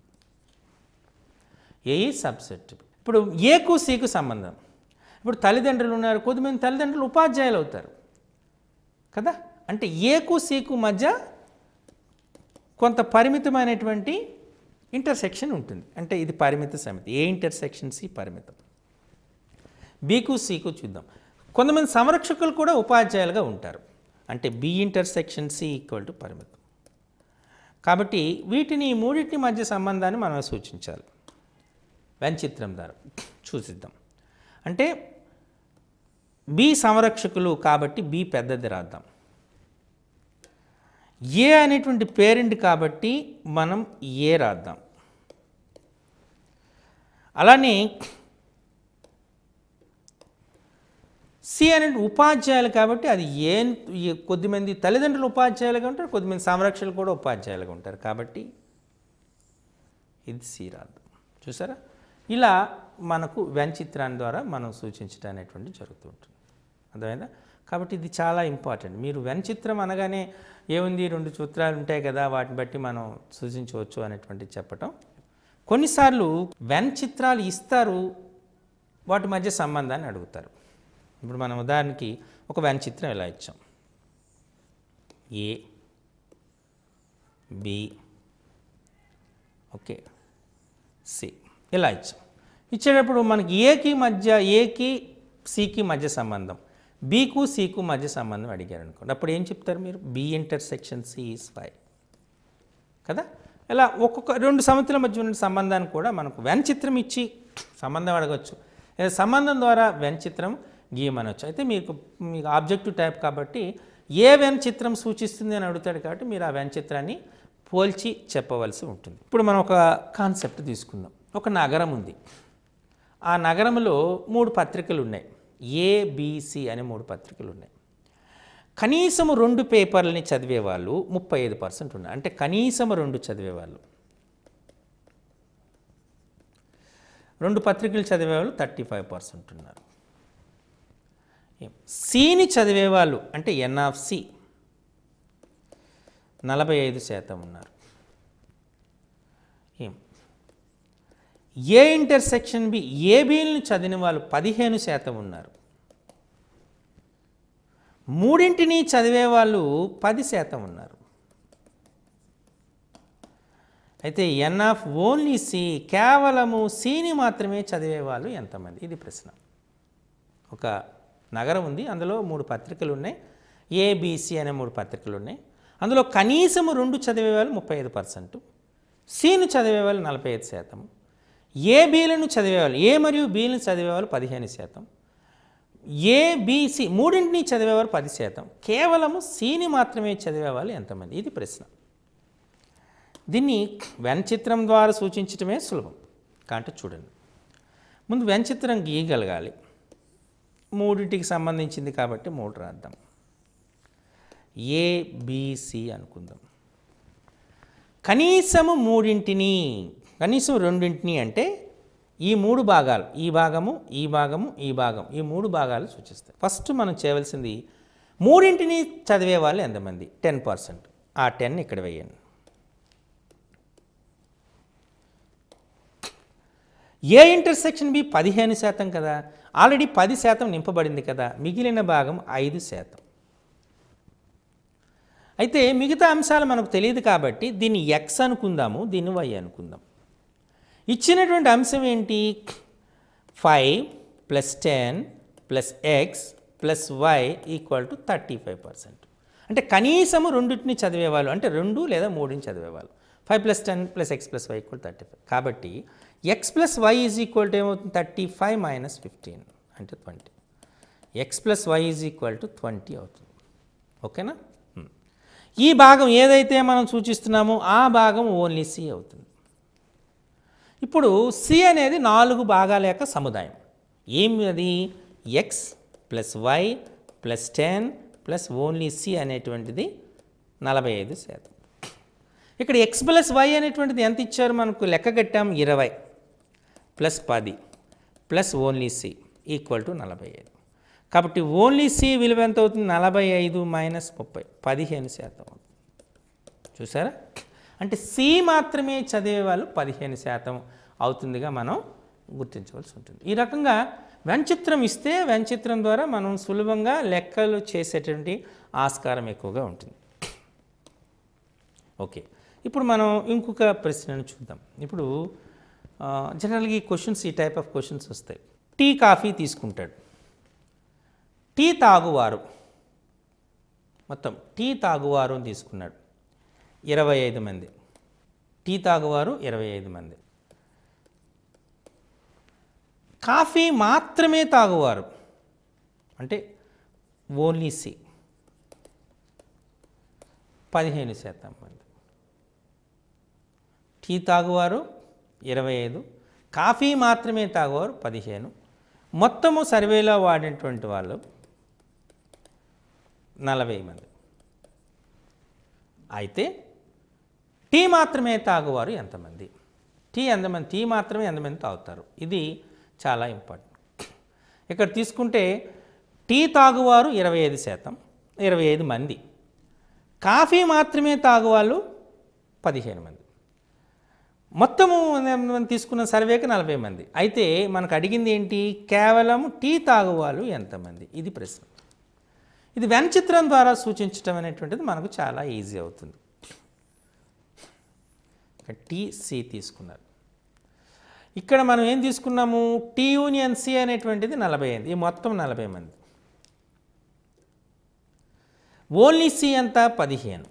A is subset ఇప్పుడు ఏకు సికు సంబంధం ఇప్పుడు తల్లిదండ్రులు ఉన్నారు కొద్దిమంది తల్లిదండ్రులు ఉపాధ్యాయులు అవుతారు కదా అంటే ఏకు సికు మధ్య కొంత పరిమితమైనటువంటి ఇంటర్సెక్షన్ ఉంటుంది అంటే ఇది పరిమిత సమితి ఏ ఇంటర్సెక్షన్ సి పరిమితం బీకు సికు చూద్దాం కొంతమంది సంరక్షకులు కూడా ఉపాధ్యాయులుగా ఉంటారు అంటే B intersection C equal to పరిమితం కాబట్టి వీటిని ఈ మూడింటి మధ్య సంబంధాన్ని మనం సూచించాలి వెంచిత్రం ద్వారా చూసిద్దాం అంటే బి సంరక్షకులు కాబట్టి బి పెద్దది రాద్దాం ఏ అనేటువంటి పేరెంట్ కాబట్టి మనం ఏ రాద్దాం అలానే సి అనే ఉపాధ్యాయులు కాబట్టి అది ఏ ఈ కొద్దిమంది తల్లిదండ్రులు ఉపాధ్యాయులుగా ఉంటారు కొద్దిమంది సంరక్షకులు కూడా ఉపాధ్యాయులుగా ఉంటారు కాబట్టి ఇది సి రాద్దాం చూసారా ఇలా మనకు వెంచిత్రాన్ని ద్వారా మనం సూచించడం అనేటువంటి జరుగుతూ ఉంటుంది అర్థమైందా కాబట్టి ఇది చాలా ఇంపార్టెంట్ మీరు వెంచిత్రం అనగానే ఏముంది రెండు సూత్రాలు ఉంటాయి కదా వాటిని బట్టి మనం సూచించవచ్చు అనేటువంటి చెప్పటం కొన్నిసార్లు వెన్ చిత్రాలు ఇస్తారు వాటి మధ్య సంబంధాన్ని అడుగుతారు ఇప్పుడు మనం ఉదాహరణకి ఒక వెన్ చిత్రం ఇలా ఇచ్చాం ఏ బి ఓకే సి ఇలా ఇచ్చాం ఇచ్చేటప్పుడు మనకి ఏకి మధ్య ఏకి సికి మధ్య సంబంధం బీకు సికు మధ్య సంబంధం అడిగారు అనుకోండి అప్పుడు ఏం చెప్తారు మీరు B intersection C is five కదా ఇలా ఒక్కొక్క రెండు సమితుల మధ్య ఉన్న సంబంధాన్ని కూడా మనకు వెన్ చిత్రం ఇచ్చి సంబంధం అడగచ్చు లేదా సంబంధం ద్వారా వెన్ చిత్రం గీయమనొచ్చు అయితే మీకు మీకు ఆబ్జెక్టివ్ టైప్ కాబట్టి ఏ వెన్ చిత్రం సూచిస్తుంది అని అడుగుతాడు కాబట్టి మీరు ఆ వెన్ చిత్రాన్ని పోల్చి చెప్పవలసి ఉంటుంది ఇప్పుడు మనం ఒక కాన్సెప్ట్ తీసుకుందాం ఒక నగరం ఉంది ఆ నగరంలో మూడు పత్రికలు ఉన్నాయి ఏబిసి అనే మూడు పత్రికలు ఉన్నాయి కనీసము రెండు పేపర్లని చదివే వాళ్ళు ముప్పై ఐదు పర్సెంట్ ఉన్నారు అంటే కనీసము రెండు చదివేవాళ్ళు రెండు పత్రికలు చదివేవాళ్ళు థర్టీ ఫైవ్ పర్సెంట్ ఉన్నారు ఏం, సిని చదివేవాళ్ళు అంటే ఎన్ ఆఫ్ సి నలభై ఐదు శాతం ఉన్నారు ఏం ఏ ఇంటర్సెక్షన్ బి ఏబీలను చదివిన వాళ్ళు పదిహేను శాతం ఉన్నారు మూడింటిని చదివే వాళ్ళు పది శాతం ఉన్నారు అయితే ఎన్ ఆఫ్ ఓన్లీ సి కేవలము సిని మాత్రమే చదివే వాళ్ళు ఎంతమంది ఇది ప్రశ్న ఒక నగరం ఉంది అందులో మూడు పత్రికలు ఉన్నాయి ఏబిసి అనే మూడు పత్రికలు ఉన్నాయి అందులో కనీసము రెండు చదివే వాళ్ళు ముప్పై ఐదు పర్సెంట్ సిను చదివే వాళ్ళు నలభై ఐదు శాతం ఏ బీలను చదివేవాళ్ళు ఏ మరియు బీలను చదివేవాళ్ళు పదిహేను శాతం ఏ బీసీ మూడింటిని చదివేవారు పది శాతం కేవలము సిని మాత్రమే చదివేవాళ్ళు ఎంతమంది ఇది ప్రశ్న దీన్ని వెన్ చిత్రం ద్వారా సూచించటమే సులభం కాబట్టి చూడండి ముందు వెన్ చిత్రం గీయగలగాలి మూడింటికి సంబంధించింది కాబట్టి మూడు రాద్దాం ఏబిసి అనుకుందాం కనీసము మూడింటిని కనీసం రెండింటిని అంటే ఈ మూడు భాగాలు ఈ భాగము ఈ భాగము ఈ భాగం ఈ మూడు భాగాలు సూచిస్తాయి ఫస్ట్ మనం చేయవలసింది మూడింటిని చదివే వాళ్ళు ఎంతమంది టెన్ పర్సెంట్ ఆ టెన్ ఇక్కడ వేయండి ఏ ఇంటర్సెక్షన్ బి పదిహేను శాతం కదా ఆల్రెడీ పది శాతం నింపబడింది కదా మిగిలిన భాగం ఐదు శాతం అయితే మిగతా అంశాలు మనకు తెలియదు కాబట్టి దీన్ని ఎక్స్ అనుకుందాము దీన్ని వై అనుకుందాం ఇచ్చినటువంటి అంశం ఏంటి five plus ten plus X plus Y equal to thirty five percent అంటే కనీసము రెండింటిని చదివేవాళ్ళు అంటే రెండు లేదా మూడుని చదివేవాళ్ళు five plus ten plus X plus Y equal thirty five కాబట్టి X plus Y is equal to ఏమవుతుంది థర్టీ ఫైవ్ మైనస్ ఫిఫ్టీన్ అంటే twenty X plus Y is equal to twenty అవుతుంది ఓకేనా Hmm. ఈ భాగం ఏదైతే మనం సూచిస్తున్నామో ఆ భాగం ఓన్లీ సి అవుతుంది ఇప్పుడు సి అనేది నాలుగు భాగాల యొక్క సముదాయం ఏమి అది X plus Y plus ten plus only C అనేటువంటిది నలభై ఐదు శాతం ఇక్కడ ఎక్స్ ప్లస్ వై అనేటువంటిది ఎంత ఇచ్చారు మనకు లెక్క కట్టాం ఇరవై ప్లస్ పది plus only C equal to నలభై ఐదు కాబట్టి ఓన్లీ సి విలువ ఎంత అవుతుంది నలభై ఐదు మైనస్ ముప్పై పదిహేను శాతం అవుతుంది చూసారా అంటే సి మాత్రమే చదివే వాళ్ళు పదిహేను శాతం అవుతుందిగా మనం గుర్తించవలసి ఉంటుంది ఈ రకంగా వెంచిత్రం ఇస్తే వెంచిత్రం ద్వారా మనం సులభంగా లెక్కలు చేసేటువంటి ఆస్కారం ఎక్కువగా ఉంటుంది ఓకే ఇప్పుడు మనం ఇంకొక ప్రశ్నను చూద్దాం ఇప్పుడు ఆ, జనరల్గా ఈ క్వశ్చన్స్ ఈ టైప్ ఆఫ్ క్వశ్చన్స్ వస్తాయి టీ కాఫీ తీసుకుంటాడు టీ తాగువారు మొత్తం టీ తాగువారు అని తీసుకున్నాడు ఇరవై ఐదు మంది టీ తాగువారు ఇరవై ఐదు మంది కాఫీ మాత్రమే తాగువారు అంటే ఓన్లీ సి పదిహేను శాతం మంది టీ తాగువారు ఇరవై ఐదు కాఫీ మాత్రమే తాగువారు పదిహేను మొత్తము సర్వేలో వాడినటువంటి వాళ్ళు నలభై మంది అయితే టీ మాత్రమే తాగువారు ఎంతమంది టీ ఎంతమంది టీ మాత్రమే ఎంతమంది తాగుతారు ఇది చాలా ఇంపార్టెంట్ ఇక్కడ తీసుకుంటే టీ తాగువారు ఇరవై ఐదు శాతం ఇరవై ఐదు మంది కాఫీ మాత్రమే తాగువాళ్ళు పదిహేను మంది మొత్తము మనం తీసుకున్న సర్వేకి నలభై మంది అయితే మనకు అడిగింది ఏంటి కేవలం టీ తాగువాళ్ళు ఎంతమంది ఇది ప్రశ్న ఇది వెనచిత్రం ద్వారా సూచించడం అనేటువంటిది మనకు చాలా ఈజీ అవుతుంది ఇక్కడ టీ సి తీసుకున్నారు ఇక్కడ మనం ఏం తీసుకున్నాము టీ యూనియన్ సి అనేటువంటిది నలభై అయింది ఈ మొత్తం నలభై మంది ఓన్లీ సి ఎంత పదిహేను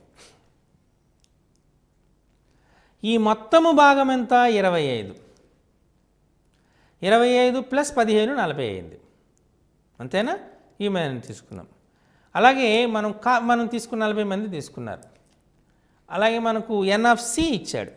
ఈ మొత్తము భాగం ఎంత ఇరవై ఐదు ఇరవై ఐదు ప్లస్ పదిహేను నలభై అయింది అంతేనా ఈ మనం తీసుకున్నాం అలాగే మనం కా మనం తీసుకున్న నలభై మంది తీసుకున్నారు అలాగే మనకు ఎన్ఎఫ్సి ఇచ్చాడు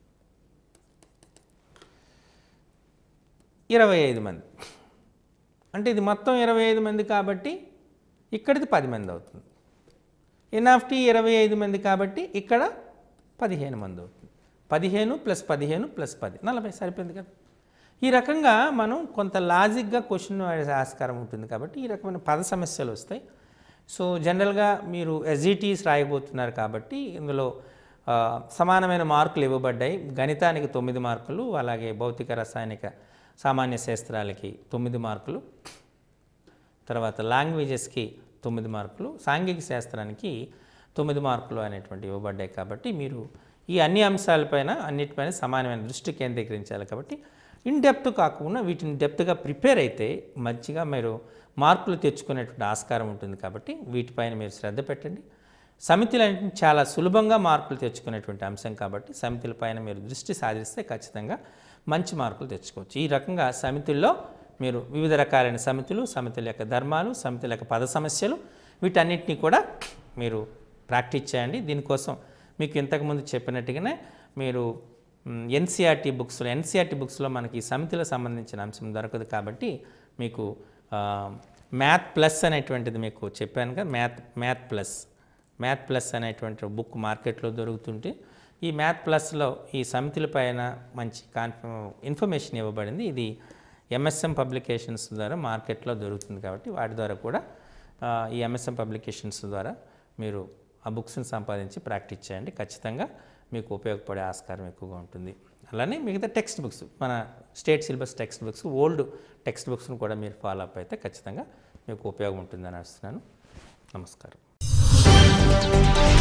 ఇరవై ఐదు మంది అంటే ఇది మొత్తం ఇరవై ఐదు మంది కాబట్టి ఇక్కడిది పది మంది అవుతుంది ఎన్ఎఫ్టీ ఇరవై ఐదు మంది కాబట్టి ఇక్కడ పదిహేను మంది అవుతుంది పదిహేను ప్లస్ పదిహేను ప్లస్ పది నలభై సరిపోయింది కదా ఈ రకంగా మనం కొంత లాజిక్గా క్వశ్చన్ వేసే ఆస్కారం ఉంటుంది కాబట్టి ఈ రకమైన పద సమస్యలు వస్తాయి సో జనరల్గా మీరు ఎస్జిటీస్ రాయబోతున్నారు కాబట్టి ఇందులో ఆ, సమానమైన మార్కులు ఇవ్వబడ్డాయి గణితానికి తొమ్మిది మార్కులు అలాగే భౌతిక రసాయనిక సామాన్య శాస్త్రాలకి తొమ్మిది మార్కులు తర్వాత లాంగ్వేజెస్కి తొమ్మిది మార్కులు సాంఘిక శాస్త్రానికి తొమ్మిది మార్కులు అనేటువంటి ఇవ్వబడ్డాయి కాబట్టి మీరు ఈ అన్ని అంశాలపైన అన్నిటిపైన సమానమైన దృష్టి కేంద్రీకరించాలి కాబట్టి ఇన్ డెప్త్ కాకుండా వీటిని డెప్త్గా ప్రిపేర్ అయితే మంచిగా మీరు మార్కులు తెచ్చుకునేటువంటి ఆస్కారం ఉంటుంది కాబట్టి వీటిపైన మీరు శ్రద్ధ పెట్టండి సమితులు అంటే చాలా సులభంగా మార్కులు తెచ్చుకునేటువంటి అంశం కాబట్టి సమితులపైన మీరు దృష్టి సాధిస్తే ఖచ్చితంగా మంచి మార్కులు తెచ్చుకోవచ్చు ఈ రకంగా సమితుల్లో మీరు వివిధ రకాలైన సమితులు సమితుల యొక్క ధర్మాలు సమితుల యొక్క పద సమస్యలు వీటన్నిటిని కూడా మీరు ప్రాక్టీస్ చేయండి దీనికోసం మీకు ఇంతకుముందు చెప్పినట్టుగానే మీరు ఎన్సీఆర్టీ బుక్స్లో ఎన్సీఆర్టీ బుక్స్లో మనకి సమితులకు సంబంధించిన అంశం దొరకదు కాబట్టి మీకు మ్యాథ్ ప్లస్ అనేటువంటిది మీకు చెప్పాను కదా math math plus math plus అనేటువంటి బుక్ మార్కెట్లో దొరుకుతుంటే ఈ మ్యాథ్ ప్లస్లో ఈ సమితుల పైన మంచి కాన్ఫ ఇన్ఫర్మేషన్ ఇవ్వబడింది ఇది ఎంఎస్ఎం పబ్లికేషన్స్ ద్వారా మార్కెట్లో దొరుకుతుంది కాబట్టి వాటి ద్వారా కూడా ఆ, ఈ ఎంఎస్ఎం పబ్లికేషన్స్ ద్వారా మీరు ఆ బుక్స్ని సంపాదించి ప్రాక్టీస్ చేయండి ఖచ్చితంగా మీకు ఉపయోగపడే ఆస్కారం ఎక్కువగా ఉంటుంది అలానే మిగతా టెక్స్ట్ బుక్స్ మన state syllabus text books old text బుక్స్ను కూడా మీరు ఫాలో అప్ అయితే ఖచ్చితంగా మీకు ఉపయోగం ఉంటుందని ఆశిస్తున్నాను నమస్కారం